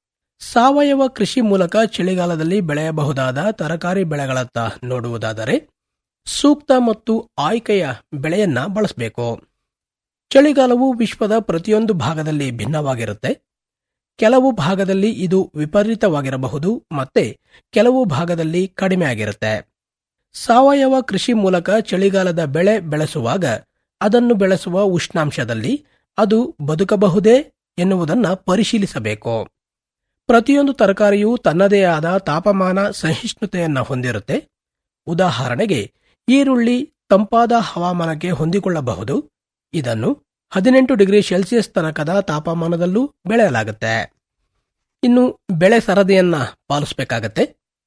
ಸಾವಯವ ಕೃಷಿ ಮೂಲಕ ಚಳಿಗಾಲದಲ್ಲಿ ಬೆಳೆಯಬಹುದಾದ ತರಕಾರಿ ಬೆಳೆಗಳತ್ತ ನೋಡುವುದಾದರೆ ಸೂಕ್ತ ಮತ್ತು ಆಯ್ಕೆಯ ಬೆಳೆಯನ್ನ ಬಳಸಬೇಕು ಚಳಿಗಾಲವು ವಿಶ್ವದ ಪ್ರತಿಯೊಂದು ಭಾಗದಲ್ಲಿ ಭಿನ್ನವಾಗಿರುತ್ತೆ ಕೆಲವು ಭಾಗದಲ್ಲಿ ಇದು ವಿಪರೀತವಾಗಿರಬಹುದು ಮತ್ತೆ ಕೆಲವು ಭಾಗದಲ್ಲಿ ಕಡಿಮೆ ಆಗಿರುತ್ತೆ ಸಾವಯವ ಕೃಷಿ ಮೂಲಕ ಚಳಿಗಾಲದ ಬೆಳೆ ಬೆಳೆಸುವಾಗ ಅದನ್ನು ಬೆಳೆಸುವ ಉಷ್ಣಾಂಶದಲ್ಲಿ ಅದು ಬದುಕಬಹುದೇ ಎನ್ನುವುದನ್ನ ಪರಿಶೀಲಿಸಬೇಕು ಪ್ರತಿಯೊಂದು ತರಕಾರಿಯೂ ತನ್ನದೇ ಆದ ತಾಪಮಾನ ಸಹಿಷ್ಣುತೆಯನ್ನ ಹೊಂದಿರುತ್ತೆ ಉದಾಹರಣೆಗೆ ಈರುಳ್ಳಿ ತಂಪಾದ ಹವಾಮಾನಕ್ಕೆ ಹೊಂದಿಕೊಳ್ಳಬಹುದು ಇದನ್ನು ಹದಿನೆಂಟು ಡಿಗ್ರಿ ಸೆಲ್ಸಿಯಸ್ ತನಕದ ತಾಪಮಾನದಲ್ಲೂ ಬೆಳೆಯಲಾಗುತ್ತೆ ಇನ್ನು ಬೆಳೆ ಸರದಿಯನ್ನ ಪಾಲಿಸಬೇಕಾಗತ್ತೆ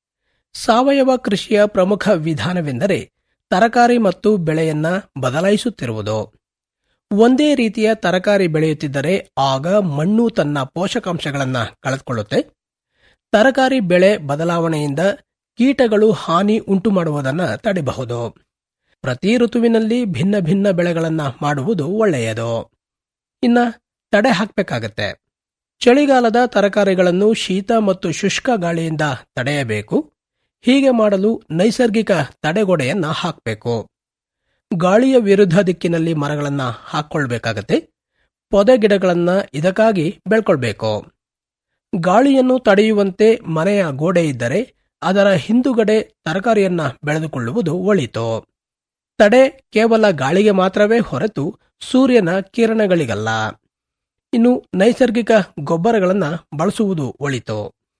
ಸಾವಯವ ಕೃಷಿಯ ಪ್ರಮುಖ ವಿಧಾನವೆಂದರೆ ತರಕಾರಿ ಮತ್ತು ಬೆಳೆಯನ್ನ ಬದಲಾಯಿಸುತ್ತಿರುವುದು ಒಂದೇ ರೀತಿಯ ತರಕಾರಿ ಬೆಳೆಯುತ್ತಿದ್ದರೆ ಆಗ ಮಣ್ಣು ತನ್ನ ಪೋಷಕಾಂಶಗಳನ್ನ ಕಳೆದುಕೊಳ್ಳುತ್ತೆ ತರಕಾರಿ ಬೆಳೆ ಬದಲಾವಣೆಯಿಂದ ಕೀಟಗಳು ಹಾನಿ ಉಂಟು ಮಾಡುವುದನ್ನು ತಡೆಯಬಹುದು ಪ್ರತಿ ಋತುವಿನಲ್ಲಿ ಭಿನ್ನ ಭಿನ್ನ ಬೆಳೆಗಳನ್ನ ಮಾಡುವುದು ಒಳ್ಳೆಯದು ಇನ್ನ ತಡೆ ಹಾಕಬೇಕಾಗತ್ತೆ ಚಳಿಗಾಲದ ತರಕಾರಿಗಳನ್ನು ಶೀತ ಮತ್ತು ಶುಷ್ಕ ಗಾಳಿಯಿಂದ ತಡೆಯಬೇಕು ಹೀಗೆ ಮಾಡಲು ನೈಸರ್ಗಿಕ ತಡೆಗೋಡೆಯನ್ನ ಹಾಕಬೇಕು ಗಾಳಿಯ ವಿರುದ್ಧ ದಿಕ್ಕಿನಲ್ಲಿ ಮರಗಳನ್ನ ಹಾಕೊಳ್ಬೇಕಾಗತ್ತೆ ಪೊದೆ ಗಿಡಗಳನ್ನ ಇದಕ್ಕಾಗಿ ಬೆಳ್ಕೊಳ್ಬೇಕು ಗಾಳಿಯನ್ನು ತಡೆಯುವಂತೆ ಮನೆಯ ಗೋಡೆ ಇದ್ದರೆ ಅದರ ಹಿಂದುಗಡೆ ತರಕಾರಿಯನ್ನ ಬೆಳೆದುಕೊಳ್ಳುವುದು ಒಳಿತು ತಡೆ ಕೇವಲ ಗಾಳಿಗೆ ಮಾತ್ರವೇ ಹೊರತು ಸೂರ್ಯನ ಕಿರಣಗಳಿಗಲ್ಲ ಇನ್ನು ನೈಸರ್ಗಿಕ ಗೊಬ್ಬರಗಳನ್ನ ಬಳಸುವುದು ಒಳಿತು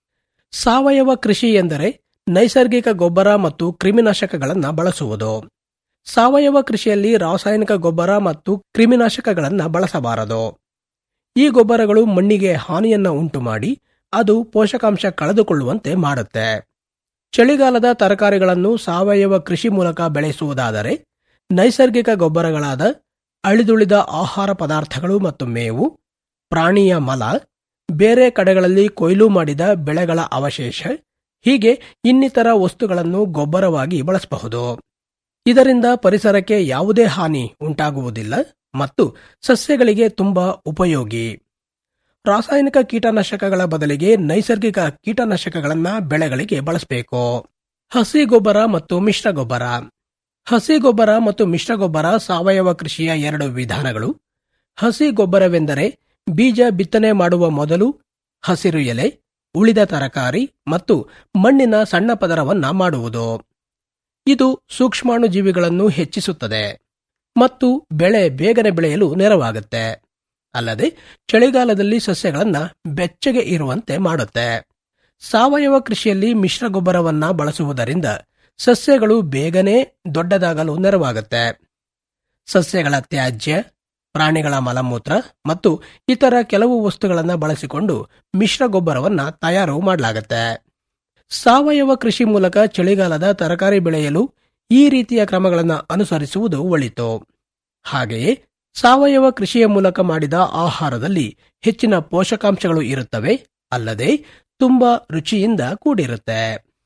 ಸಾವಯವ ಕೃಷಿ ಎಂದರೆ ನೈಸರ್ಗಿಕ ಗೊಬ್ಬರ ಮತ್ತು ಕ್ರಿಮಿನಾಶಕಗಳನ್ನ ಬಳಸುವುದು ಸಾವಯವ ಕೃಷಿಯಲ್ಲಿ ರಾಸಾಯನಿಕ ಗೊಬ್ಬರ ಮತ್ತು ಕ್ರಿಮಿನಾಶಕಗಳನ್ನ ಬಳಸಬಾರದು ಈ ಗೊಬ್ಬರಗಳು ಮಣ್ಣಿಗೆ ಹಾನಿಯನ್ನ ಉಂಟು ಮಾಡಿ ಅದು ಪೋಷಕಾಂಶ ಕಳೆದುಕೊಳ್ಳುವಂತೆ ಮಾಡುತ್ತೆ ಚಳಿಗಾಲದ ತರಕಾರಿಗಳನ್ನು ಸಾವಯವ ಕೃಷಿ ಮೂಲಕ ಬೆಳೆಸುವುದಾದರೆ ನೈಸರ್ಗಿಕ ಗೊಬ್ಬರಗಳಾದ ಅಳಿದುಳಿದ ಆಹಾರ ಪದಾರ್ಥಗಳು ಮತ್ತು ಮೇವು ಪ್ರಾಣಿಯ ಮಲ ಬೇರೆ ಕಡೆಗಳಲ್ಲಿ ಕೊಯ್ಲು ಮಾಡಿದ ಬೆಳೆಗಳ ಅವಶೇಷ ಹೀಗೆ ಇನ್ನಿತರ ವಸ್ತುಗಳನ್ನು ಗೊಬ್ಬರವಾಗಿ ಬಳಸಬಹುದು ಇದರಿಂದ ಪರಿಸರಕ್ಕೆ ಯಾವುದೇ ಹಾನಿ ಉಂಟಾಗುವುದಿಲ್ಲ ಮತ್ತು ಸಸ್ಯಗಳಿಗೆ ತುಂಬಾ ಉಪಯೋಗಿ ರಾಸಾಯನಿಕ ಕೀಟನಾಶಕಗಳ ಬದಲಿಗೆ ನೈಸರ್ಗಿಕ ಕೀಟನಾಶಕಗಳನ್ನ ಬೆಳೆಗಳಿಗೆ ಬಳಸಬೇಕು ಹಸಿ ಗೊಬ್ಬರ ಮತ್ತು ಮಿಶ್ರ ಗೊಬ್ಬರ ಹಸಿ ಗೊಬ್ಬರ ಮತ್ತು ಮಿಶ್ರ ಗೊಬ್ಬರ ಸಾವಯವ ಕೃಷಿಯ ಎರಡು ವಿಧಾನಗಳು ಹಸಿ ಗೊಬ್ಬರವೆಂದರೆ ಬೀಜ ಬಿತ್ತನೆ ಮಾಡುವ ಮೊದಲು ಹಸಿರು ಎಲೆ ಉಳಿದ ತರಕಾರಿ ಮತ್ತು ಮಣ್ಣಿನ ಸಣ್ಣ ಪದರವನ್ನ ಮಾಡುವುದು ಇದು ಸೂಕ್ಷ್ಮಾಣುಜೀವಿಗಳನ್ನು ಹೆಚ್ಚಿಸುತ್ತದೆ ಮತ್ತು ಬೆಳೆ ಬೇಗನೆ ಬೆಳೆಯಲು ನೆರವಾಗುತ್ತೆ ಅಲ್ಲದೆ ಚಳಿಗಾಲದಲ್ಲಿ ಸಸ್ಯಗಳನ್ನ ಬೆಚ್ಚಗೆ ಇರುವಂತೆ ಮಾಡುತ್ತೆ ಸಾವಯವ ಕೃಷಿಯಲ್ಲಿ ಮಿಶ್ರ ಗೊಬ್ಬರವನ್ನ ಬಳಸುವುದರಿಂದ ಸಸ್ಯಗಳು ಬೇಗನೆ ದೊಡ್ಡದಾಗಲು ನೆರವಾಗುತ್ತೆ ಸಸ್ಯಗಳ ತ್ಯಾಜ್ಯ ಪ್ರಾಣಿಗಳ ಮಲಮೂತ್ರ ಮತ್ತು ಇತರ ಕೆಲವು ವಸ್ತುಗಳನ್ನು ಬಳಸಿಕೊಂಡು ಮಿಶ್ರ ಗೊಬ್ಬರವನ್ನ ತಯಾರು ಮಾಡಲಾಗುತ್ತೆ ಸಾವಯವ ಕೃಷಿ ಮೂಲಕ ಚಳಿಗಾಲದ ತರಕಾರಿ ಬೆಳೆಯಲು ಈ ರೀತಿಯ ಕ್ರಮಗಳನ್ನು ಅನುಸರಿಸುವುದು ಒಳಿತು ಹಾಗೆಯೇ ಸಾವಯವ ಕೃಷಿಯ ಮೂಲಕ ಮಾಡಿದ ಆಹಾರದಲ್ಲಿ ಹೆಚ್ಚಿನ ಪೋಷಕಾಂಶಗಳು ಇರುತ್ತವೆ ಅಲ್ಲದೆ ತುಂಬಾ ರುಚಿಯಿಂದ ಕೂಡಿರುತ್ತೆ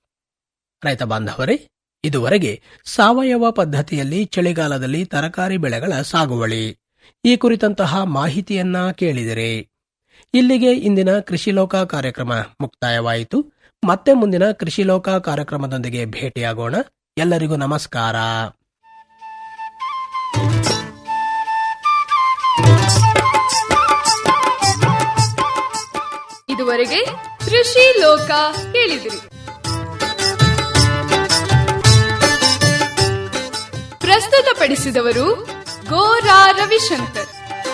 ರೈತ ಬಾಂಧವರೇ ಇದುವರೆಗೆ ಸಾವಯವ ಪದ್ಧತಿಯಲ್ಲಿ ಚಳಿಗಾಲದಲ್ಲಿ ತರಕಾರಿ ಬೆಳೆಗಳ ಸಾಗುವಳಿ ಈ ಕುರಿತಂತಹ ಮಾಹಿತಿಯನ್ನ ಕೇಳಿದಿರಿ ಇಲ್ಲಿಗೆ ಇಂದಿನ ಕೃಷಿ ಲೋಕ ಕಾರ್ಯಕ್ರಮ ಮುಕ್ತಾಯವಾಯಿತು ಮತ್ತೆ ಮುಂದಿನ ಕೃಷಿ ಲೋಕ ಕಾರ್ಯಕ್ರಮದೊಂದಿಗೆ ಭೇಟಿಯಾಗೋಣ ಎಲ್ಲರಿಗೂ ನಮಸ್ಕಾರ ಇದುವರೆಗೆ ಕೃಷಿ ಲೋಕ ಕೇಳಿದಿರಿ ಪ್ರಸ್ತುತಪಡಿಸಿದವರು ಗೋರಾ ರವಿಶಂಕರ್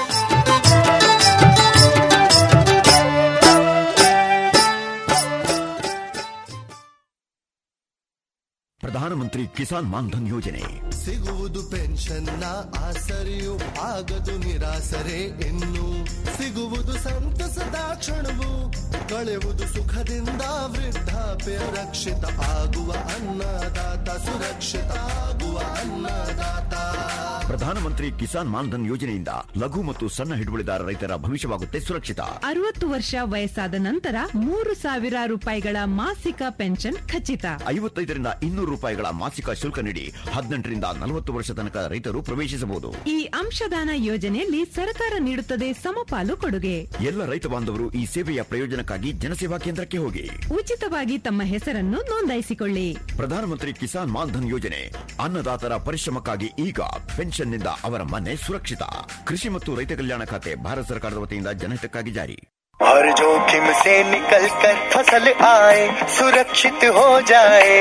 ಪ್ರಧಾನಮಂತ್ರಿ ಕಿಸಾನ್ ಮಾನ್ಧನ್ ಯೋಜನೆ ಸಿಗುವುದು ಪೆನ್ಷನ್ನ ಆಸರೆಯು ಆಗದು ನಿರಾಸರೆ ಇನ್ನು ಸಿಗುವುದು ಸಂತಸದ ಕ್ಷಣವು ಕಳೆಯುವುದು ಸುಖದಿಂದ ವೃದ್ಧಾಪ್ಯ ರಕ್ಷಿತ ಆಗುವ ಅನ್ನದಾತ ಸುರಕ್ಷಿತ ಆಗುವ ಅನ್ನದಾತ ಪ್ರಧಾನಮಂತ್ರಿ ಕಿಸಾನ್ ಮಾನ್ಧನ್ ಯೋಜನೆಯಿಂದ ಲಘು ಮತ್ತು ಸಣ್ಣ ಹಿಡುವಳಿದಾರ ರೈತರ ಭವಿಷ್ಯವಾಗುತ್ತೆ ಸುರಕ್ಷಿತ ಅರವತ್ತು ವರ್ಷ ವಯಸ್ಸಾದ ನಂತರ ಮೂರು ಸಾವಿರ ರೂಪಾಯಿಗಳ ಮಾಸಿಕ ಪೆನ್ಷನ್ ಖಚಿತ ಐವತ್ತೈದರಿಂದ ಇನ್ನೂರು ರೂಪಾಯಿಗಳ ಮಾಸಿಕ ಶುಲ್ಕ ನೀಡಿ ಹದಿನೆಂಟರಿಂದ ನಲವತ್ತು ವರ್ಷ ತನಕ ರೈತರು ಪ್ರವೇಶಿಸಬಹುದು ಈ ಅಂಶದಾನ ಯೋಜನೆಯಲ್ಲಿ ಸರ್ಕಾರ ನೀಡುತ್ತದೆ ಸಮಪಾಲು ಕೊಡುಗೆ ಎಲ್ಲ ರೈತ ಬಾಂಧವರು ಈ ಸೇವೆಯ ಪ್ರಯೋಜನಕ್ಕಾಗಿ ಜನಸೇವಾ ಕೇಂದ್ರಕ್ಕೆ ಹೋಗಿ ಉಚಿತವಾಗಿ ತಮ್ಮ ಹೆಸರನ್ನು ನೋಂದಾಯಿಸಿಕೊಳ್ಳಿ ಪ್ರಧಾನಮಂತ್ರಿ ಕಿಸಾನ್ ಮಾನ್ಧನ್ ಯೋಜನೆ ಅನ್ನದಾತರ ಪರಿಶ್ರಮಕ್ಕಾಗಿ ಈಗ ಪೆನ್ಷನ್ನಿಂದ ಅವರ ಮನೆ ಸುರಕ್ಷಿತ ಕೃಷಿ ಮತ್ತು ರೈತ ಕಲ್ಯಾಣ ಖಾತೆ ಭಾರತ ಸರ್ಕಾರದ ವತಿಯಿಂದ ಜನಹಿತಕ್ಕಾಗಿ ಜಾರಿ हर जोखिम से निकल कर फसल आए सुरक्षित हो जाए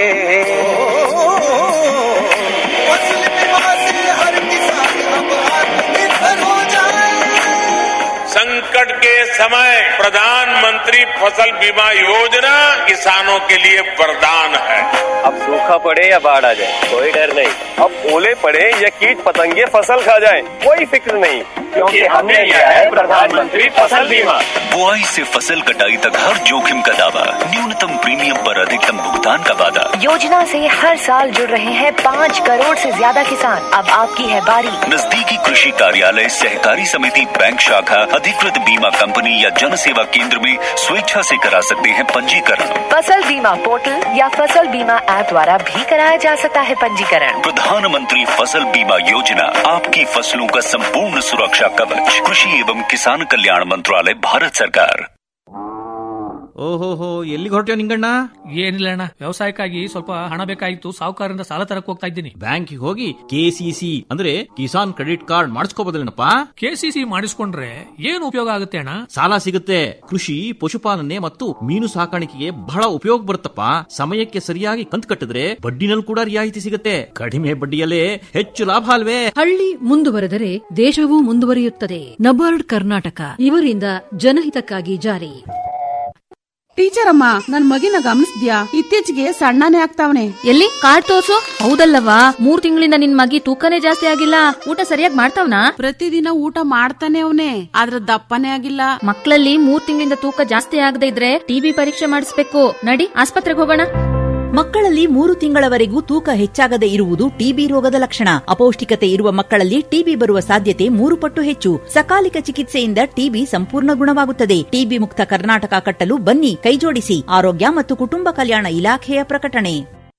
फसल बीमा से हर किसान अब आत्मनिर्भर हो जाए संकट के समय प्रधानमंत्री फसल बीमा योजना किसानों के लिए वरदान है अब सूखा पड़े या बाढ़ आ जाए कोई डर नहीं अब ओले पड़े या कीट पतंगे फसल खा जाए कोई फिक्र नहीं क्योंकि हमने लिया है प्रधानमंत्री फसल बीमा बुआई से फसल कटाई तक हर जोखिम का दावा न्यूनतम प्रीमियम पर अधिकतम भुगतान का वादा योजना से हर साल जुड़ रहे हैं पाँच करोड़ से ज्यादा किसान अब आपकी है बारी नजदीकी कृषि कार्यालय सहकारी समिति बैंक शाखा अधिकृत बीमा कंपनी या जन सेवा केंद्र में स्वेच्छा से करा सकते हैं पंजीकरण फसल बीमा पोर्टल या फसल बीमा ऐप द्वारा भी कराया जा सकता है पंजीकरण प्रधानमंत्री फसल बीमा योजना आपकी फसलों का संपूर्ण सुरक्षा कवच कृषि एवं किसान कल्याण मंत्रालय भारत सरकार ಓಹೋಹೋ ಎಲ್ಲಿಗೆ ಹೊರಟ್ಯೋ ನಿಂಗಣ್ಣ ಏನಿಲ್ಲ ಅಣ್ಣ ವ್ಯವಸಾಯಕ್ಕಾಗಿ ಸ್ವಲ್ಪ ಹಣ ಬೇಕಾಗಿತ್ತು ಸಾಹುಕಾರರಿಂದ ಸಾಲ ತರಕ್ ಹೋಗ್ತಾ ಇದ್ದೀನಿ ಬ್ಯಾಂಕಿಗೆ ಹೋಗಿ ಕೆಸಿಸಿ ಅಂದ್ರೆ ಕಿಸಾನ್ ಕ್ರೆಡಿಟ್ ಕಾರ್ಡ್ ಮಾಡಿಸ್ಕೋಬೋದಲ್ಲೇನಪ್ಪ ಕೆಸಿಸಿ ಮಾಡಿಸ್ಕೊಂಡ್ರೆ ಏನು ಉಪಯೋಗ ಆಗುತ್ತೆ ಅಣ್ಣ ಸಾಲ ಸಿಗುತ್ತೆ ಕೃಷಿ ಪಶುಪಾಲನೆ ಮತ್ತು ಮೀನು ಸಾಕಾಣಿಕೆಗೆ ಬಹಳ ಉಪಯೋಗ ಬರುತ್ತಪ್ಪ ಸಮಯಕ್ಕೆ ಸರಿಯಾಗಿ ಕಂತು ಕಟ್ಟಿದ್ರೆ ಬಡ್ಡಿನಲ್ಲಿ ಕೂಡ ರಿಯಾಯಿತಿ ಸಿಗುತ್ತೆ ಕಡಿಮೆ ಬಡ್ಡಿಯಲ್ಲೇ ಹೆಚ್ಚು ಲಾಭ ಅಲ್ವೇ ಹಳ್ಳಿ ಮುಂದುವರೆದರೆ ದೇಶವೂ ಮುಂದುವರಿಯುತ್ತದೆ ನಬಾರ್ಡ್ ಕರ್ನಾಟಕ ಇವರಿಂದ ಜನಹಿತಕ್ಕಾಗಿ ಜಾರಿ ಟೀಚರ್ ಅಮ್ಮ ನನ್ ಮಗಿನ ಗಮನಿಸ್ದ್ಯಾ ಇತ್ತೀಚೆಗೆ ಸಣ್ಣನೇ ಆಗ್ತಾವನೆ ಎಲ್ಲಿ ಕಾರ್ಡ್ ತೋರ್ಸು ಹೌದಲ್ಲವಾ ಮೂರ್ ತಿಂಗಳಿಂದ ನಿನ್ ಮಗಿ ತೂಕನೇ ಜಾಸ್ತಿ ಆಗಿಲ್ಲ ಊಟ ಸರಿಯಾಗಿ ಮಾಡ್ತಾವ್ನಾ ಪ್ರತಿದಿನ ಊಟ ಮಾಡ್ತಾನೆ ಅವನೇ ಆದ್ರ ದಪ್ಪನೇ ಆಗಿಲ್ಲ ಮಕ್ಕಳಲ್ಲಿ ಮೂರ್ ತಿಂಗಳಿಂದ ತೂಕ ಜಾಸ್ತಿ ಆಗದೆ ಇದ್ರೆ ಟಿಬಿ ಪರೀಕ್ಷೆ ಮಾಡಿಸ್ಬೇಕು ನಡಿ ಆಸ್ಪತ್ರೆಗೆ ಹೋಗೋಣ ಮಕ್ಕಳಲ್ಲಿ ಮೂರು ತಿಂಗಳವರೆಗೂ ತೂಕ ಹೆಚ್ಚಾಗದೆ ಇರುವುದು ಟಿಬಿ ರೋಗದ ಲಕ್ಷಣ ಅಪೌಷ್ಟಿಕತೆ ಇರುವ ಮಕ್ಕಳಲ್ಲಿ ಟಿಬಿ ಬರುವ ಸಾಧ್ಯತೆ ಮೂರು ಪಟ್ಟು ಹೆಚ್ಚು ಸಕಾಲಿಕ ಚಿಕಿತ್ಸೆಯಿಂದ ಟಿಬಿ ಸಂಪೂರ್ಣ ಗುಣವಾಗುತ್ತದೆ ಟಿಬಿ ಮುಕ್ತ ಕರ್ನಾಟಕ ಕಟ್ಟಲು ಬನ್ನಿ ಕೈಜೋಡಿಸಿ ಆರೋಗ್ಯ ಮತ್ತು ಕುಟುಂಬ ಕಲ್ಯಾಣ ಇಲಾಖೆಯ ಪ್ರಕಟಣೆ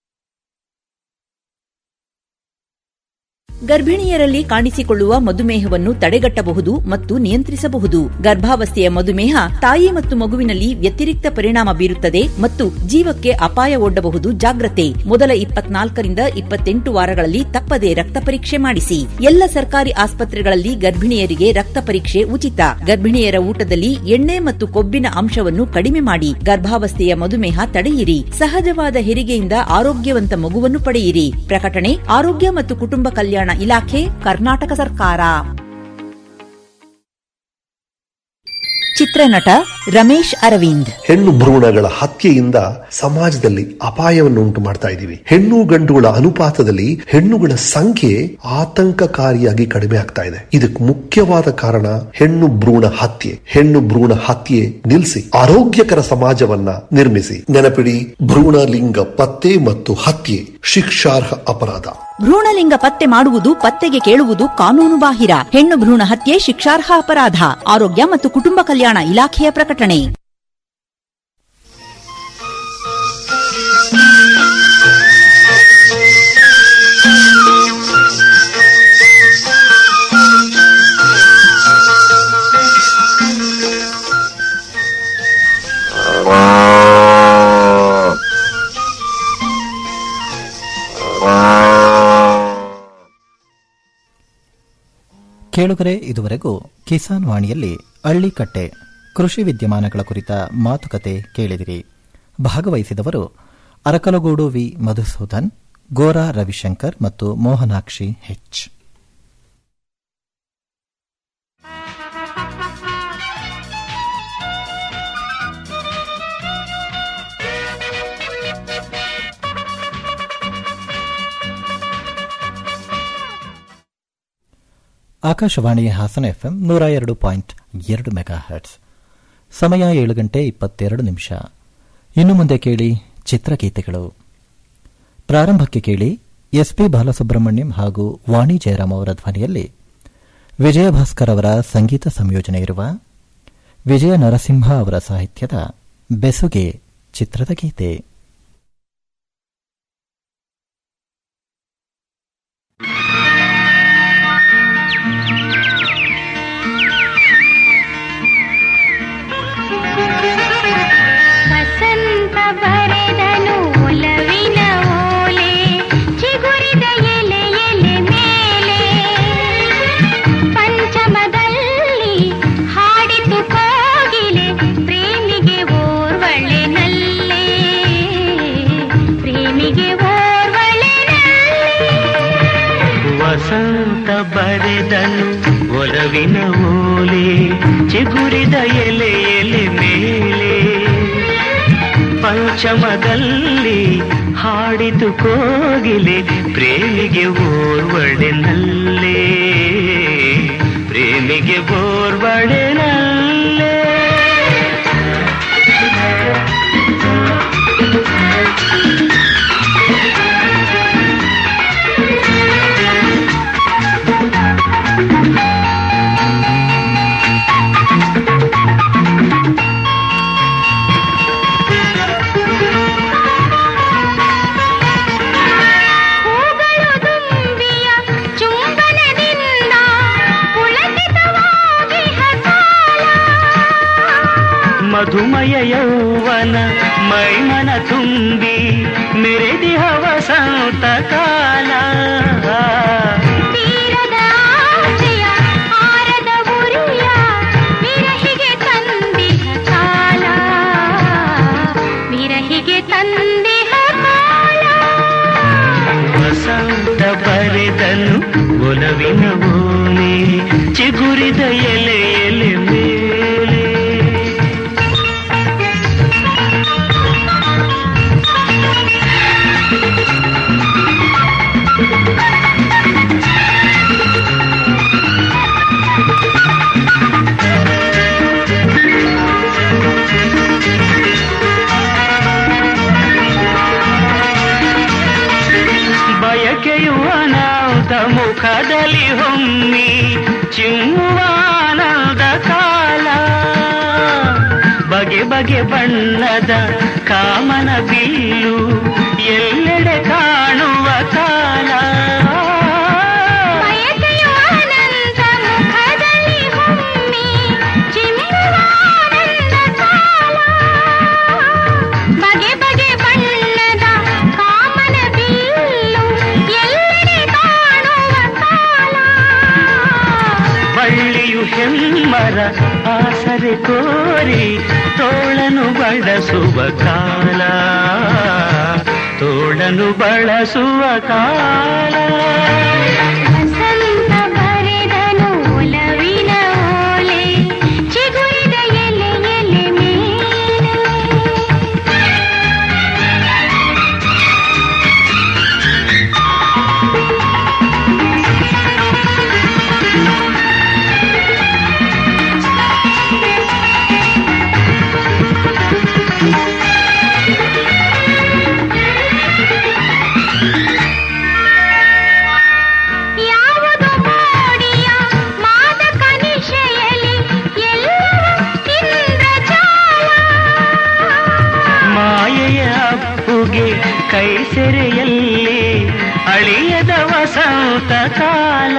ಗರ್ಭಿಣಿಯರಲ್ಲಿ ಕಾಣಿಸಿಕೊಳ್ಳುವ ಮಧುಮೇಹವನ್ನು ತಡೆಗಟ್ಟಬಹುದು ಮತ್ತು ನಿಯಂತ್ರಿಸಬಹುದು ಗರ್ಭಾವಸ್ಥೆಯ ಮಧುಮೇಹ ತಾಯಿ ಮತ್ತು ಮಗುವಿನಲ್ಲಿ ವ್ಯತಿರಿಕ್ತ ಪರಿಣಾಮ ಬೀರುತ್ತದೆ ಮತ್ತು ಜೀವಕ್ಕೆ ಅಪಾಯ ಒಡ್ಡಬಹುದು ಜಾಗ್ರತೆ ಮೊದಲ ಇಪ್ಪತ್ನಾಲ್ಕರಿಂದ ಇಪ್ಪತ್ತೆಂಟು ವಾರಗಳಲ್ಲಿ ತಪ್ಪದೆ ರಕ್ತ ಪರೀಕ್ಷೆ ಮಾಡಿಸಿ ಎಲ್ಲ ಸರ್ಕಾರಿ ಆಸ್ಪತ್ರೆಗಳಲ್ಲಿ ಗರ್ಭಿಣಿಯರಿಗೆ ರಕ್ತ ಪರೀಕ್ಷೆ ಉಚಿತ ಗರ್ಭಿಣಿಯರ ಊಟದಲ್ಲಿ ಎಣ್ಣೆ ಮತ್ತು ಕೊಬ್ಬಿನ ಅಂಶವನ್ನು ಕಡಿಮೆ ಮಾಡಿ ಗರ್ಭಾವಸ್ಥೆಯ ಮಧುಮೇಹ ತಡೆಯಿರಿ ಸಹಜವಾದ ಹೆರಿಗೆಯಿಂದ ಆರೋಗ್ಯವಂತ ಮಗುವನ್ನು ಪಡೆಯಿರಿ ಪ್ರಕಟಣೆ ಆರೋಗ್ಯ ಮತ್ತು ಕುಟುಂಬ ಕಲ್ಯಾಣ ಇಲಾಖೆ ಕರ್ನಾಟಕ ಸರ್ಕಾರ ಚಿತ್ರನಟ ರಮೇಶ್ ಅರವಿಂದ್ ಹೆಣ್ಣು ಭ್ರೂಣಗಳ ಹತ್ಯೆಯಿಂದ ಸಮಾಜದಲ್ಲಿ ಅಪಾಯವನ್ನು ಉಂಟು ಮಾಡ್ತಾ ಇದ್ದೀವಿ ಹೆಣ್ಣು ಗಂಡುಗಳ ಅನುಪಾತದಲ್ಲಿ ಹೆಣ್ಣುಗಳ ಸಂಖ್ಯೆ ಆತಂಕಕಾರಿಯಾಗಿ ಕಡಿಮೆ ಆಗ್ತಾ ಇದೆ ಇದಕ್ಕೆ ಮುಖ್ಯವಾದ ಕಾರಣ ಹೆಣ್ಣು ಭ್ರೂಣ ಹತ್ಯೆ ಹೆಣ್ಣು ಭ್ರೂಣ ಹತ್ಯೆ ನಿಲ್ಲಿಸಿ ಆರೋಗ್ಯಕರ ಸಮಾಜವನ್ನ ನಿರ್ಮಿಸಿ ನೆನಪಿಡಿ ಭ್ರೂಣ ಲಿಂಗ ಪತ್ತೆ ಮತ್ತು ಹತ್ಯೆ ಶಿಕ್ಷಾರ್ಹ ಅಪರಾಧ ಭ್ರೂಣಲಿಂಗ ಪತ್ತೆ ಮಾಡುವುದು ಪತ್ತೆಗೆ ಕೇಳುವುದು ಕಾನೂನು ಬಾಹಿರ ಹೆಣ್ಣು ಭ್ರೂಣ ಹತ್ಯೆ ಶಿಕ್ಷಾರ್ಹ ಅಪರಾಧ ಆರೋಗ್ಯ ಮತ್ತು ಕುಟುಂಬ ಕಲ್ಯಾಣ ಇಲಾಖೆಯ ಪ್ರಕಟಣೆ ಕೇಳುಗರೆ ಇದುವರೆಗೂ ಕಿಸಾನ್ ವಾಣಿಯಲ್ಲಿ ಹಳ್ಳಿಕಟ್ಟೆ ಕೃಷಿ ವಿದ್ಯಮಾನಗಳ ಕುರಿತ ಮಾತುಕತೆ ಕೇಳಿದಿರಿ ಭಾಗವಹಿಸಿದವರು ಅರಕಲಗೂಡು ವಿ ಮಧುಸೂದನ್ ಗೋರಾ ರವಿಶಂಕರ್ ಮತ್ತು ಮೋಹನಾಕ್ಷಿ ಹೆಚ್ ಆಕಾಶವಾಣಿ ಹಾಸನ ಎಫ್ಎಂ ನೂರ ಎರಡು ಪಾಯಿಂಟ್ ಎರಡು ಮೆಗಾ ಹರ್ಟ್ಸ್ ಸಮಯ ಏಳು ಗಂಟೆ ಇಪ್ಪತ್ತೆರಡು ನಿಮಿಷ ಇನ್ನು ಮುಂದೆ ಕೇಳಿ ಚಿತ್ರಗೀತೆಗಳು ಪ್ರಾರಂಭಕ್ಕೆ ಕೇಳಿ ಎಸ್ಪಿ ಬಾಲಸುಬ್ರಹ್ಮಣ್ಯಂ ಹಾಗೂ ವಾಣಿ ಜಯರಾಮ್ ಅವರ ಧ್ವನಿಯಲ್ಲಿ ವಿಜಯ ಭಾಸ್ಕರ್ ಅವರ ಸಂಗೀತ ಸಂಯೋಜನೆ ಇರುವ ವಿಜಯ ನರಸಿಂಹ ಅವರ ಸಾಹಿತ್ಯದ ಬೆಸುಗೆ ಚಿತ್ರದ ಗೀತೆ ವಸಂತ ಬರೆದನು ಒಲವಿನ ಓಲೆ ಚಿಗುರಿದ ಎಲೆ ಎಲೆ ಮೇಲೆ ಪಂಚಮದಲ್ಲಿ ಹಾಡಿತು ಕೋಗಿಲೆ ಪ್ರೇಮಿಗೆ ಓರ್ವಳೆ ನಲ್ಲೆ ಪ್ರೇಮಿಗೆ ಓರ್ವಳೆ ವಸಂತ ಬರೆದನು ಒಲವಿನ ಓಲೆ ಚಿಗುರಿದ ಎಲೆ ಎಲೆ ಮೇಲೆ ಪಂಚಮದಲ್ಲಿ ಹಾಡಿತು ಕೋಗಿಲೆ ಪ್ರೇಮಿಗೆ ಓರ್ವಳೆ ನಲ್ಲೆ ಪ್ರೇಮಿಗೆ ಓರ್ವಳೆ ನಲ್ಲೆ ಹೂಗಳು ದುಂಬಿಯ ಚುಂಬನದಿಂದ ಪುಳಕಿತವಾಗಿ ಹಸಾರೆ ಮಧುಮಯ ಯೌವನ ಮೈಮನ ತುಂಬಿ ಮೆರೆದಿಹ ವಸಂತ ಕಾಲ ತೀರದ ಆಸೆಯ ಆರದ ಉರಿಯ ವಿರಹಿಗೆ ತಂದಿಹ ಕಾಲ ವಿರಹಿಗೆ ತಂದಿಹ ಕಾಲ ವಸಂತ ಬರೆದನು ಒಲವಿನ ಓಲೆ ಚಿಗುರಿದ ಎಲೆ ಎಲೆ ಮೇಲೆ ಬಯಕೆಯು ಅನಾಹುತ ಮುಖದಲ್ಲಿ ಹೊಮ್ಮಿ ಚಿಮ್ಮುವ ಆನಂದ ಕಾಲ ಬಗೆ ಬಗೆ ಬಣ್ಣದ ಕಾಮನ ಬಿಲ್ಲು ಎಲ್ಲೆಡೆ ಕಾಣುವ ಕಾಲ ಬಯಕೆಯು ಅನಂತ ಮುಖದಲ್ಲಿ ಹೊಮ್ಮಿ ಚಿಮ್ಮುವ ಆನಂದ ಕಾಲ ಬಗೆ ಬಗೆ ಬಣ್ಣದ ಕಾಮನ ಬಿಲ್ಲು ಎಲ್ಲೆಡೆ ಕಾಣುವ ಕಾಲ ಬಳ್ಳಿಯು ಹೆಮ್ಮರ ಆಸರೆ ಕೋರಿ ತೋಳನು ಬಳಸುವ ಕಾಲ ತೋಳನು ಬಳಸುವ ಕಾಲ ವಸಂತ ಬರೆದನು ಒಲವಿನ ಓಲೆ ಚಿಗುರಿದ ಎಲೆ ಎಲೆ ಮೇಲೆ ಯಾವುದು ಮೋಡಿಯ ಮಾದಕ ನಿಶೆಯಲಿ ಎಲ್ಲವೂ ಇಂದ್ರಜಾಲ ಮಾಯೆಯ ಅಪ್ಪುಗೆ ಕೈ ಸೆರೆಯಲ್ಲಿ ಅಳಿಯದ ವಸಂತ ಕಾಲ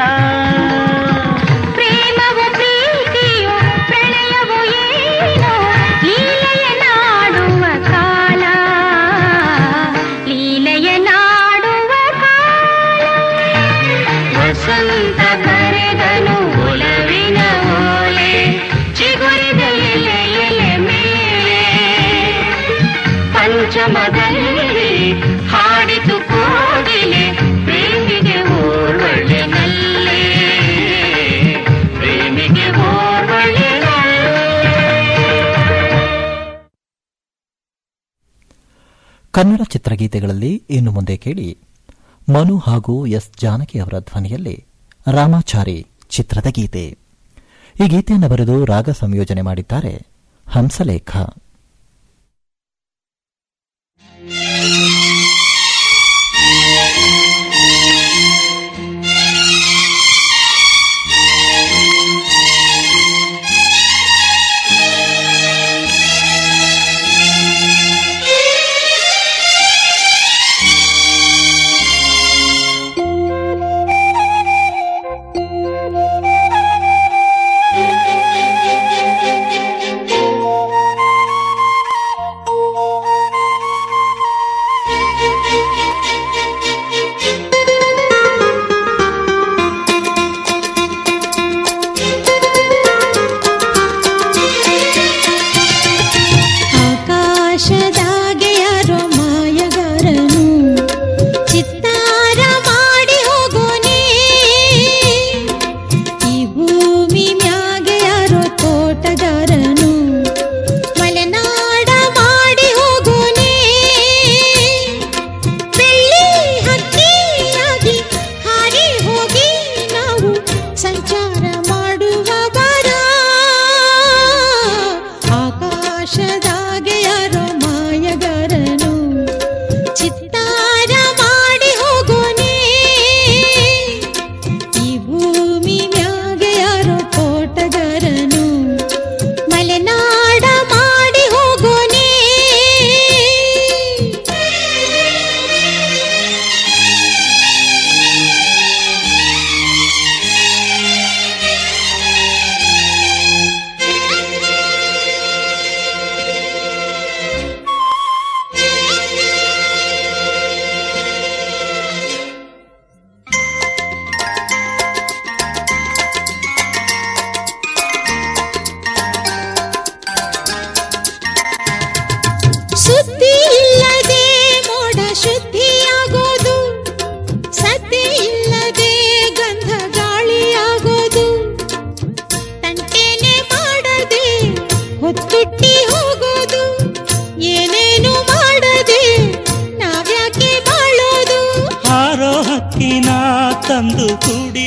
ಪ್ರೇಮವು ಪ್ರೀತಿಯು ಪ್ರಣಯವು ಏನೋ ಲೀಲೆಯ ನಾಡುವ ಕಾಲ ಲೀಲೆಯ ನಾಡುವ ಕಾಲ ವಸಂತ ಕರೆದನು ಒಲವಿನ ಓಲೆ ಚಿಗುರಿದ ಎಲೆ ಎಲೆ ಮೇಲೆ ಪಂಚಮದಲ್ಲಿ ಹಾಡಿತು ಕೋಗಿಲೆ ಪ್ರೇಮಿಗೆ ಓರ್ವಳೆ ನಲ್ಲೆ ಪ್ರೇಮಿಗೆ ಓರ್ವಳೆ ಕನ್ನಡ ಚಿತ್ರಗೀತೆಗಳಲ್ಲಿ ಇನ್ನು ಮುಂದೆ ಕೇಳಿ ಮನು ಹಾಗೂ ಎಸ್ ಜಾನಕಿ ಅವರ ಧ್ವನಿಯಲ್ಲಿ ರಾಮಾಚಾರಿ ಚಿತ್ರದ ಗೀತೆ ಈ ಗೀತೆಯನ್ನು ಬರೆದು ರಾಗ ಸಂಯೋಜನೆ ಮಾಡಿದ್ದಾರೆ ಹಂಸಲೇಖ Thank you.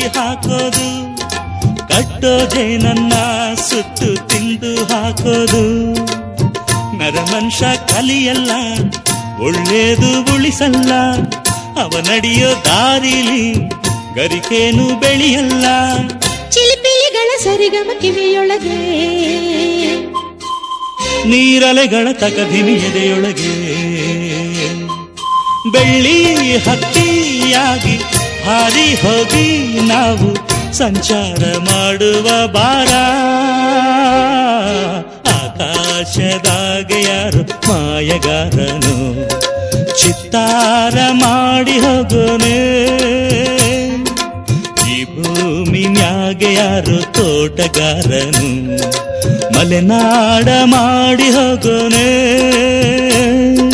ಹಾಕೋದು ಕಟ್ಟೋ ಜೇನನ್ನ ಸುಟ್ಟು ತಿಂದು ಹಾಕೋದು ನರಮನುಷ್ಯ ಕಲಿಯಲ್ಲ ಒಳ್ಳೇದು ಉಳಿಸಲ್ಲ ಅವ ನಡೆಯೋ ದಾರಿಲಿ ಗರಿಕೇನು ಬೆಳೆಯಲ್ಲ ಚಿಲಿಪಿಲಿಗಳ ಸರಿಗಮ ಕಿವಿಯೊಳಗೆ ನೀರಲೆಗಳ ತಕಧಿಮಿ ಎದೆಯೊಳಗೆ ಬೆಳ್ಳಿ ಹಕ್ಕಿಯಾಗಿ ಹಾರಿ ಹೋಗಿ ನಾವು ಸಂಚಾರ ಮಾಡುವ ಬಾರ ಆಕಾಶದಾಗ ಯಾರು ಮಾಯಗಾರನು ಚಿತ್ತಾರ ಮಾಡಿ ಹೋಗೋನೆ ಈ ಭೂಮಿ ಮ್ಯಾಗೆ ಯಾರು ತೋಟಗಾರನು ಮಲೆನಾಡ ಮಾಡಿ ಹೋಗೋನೆ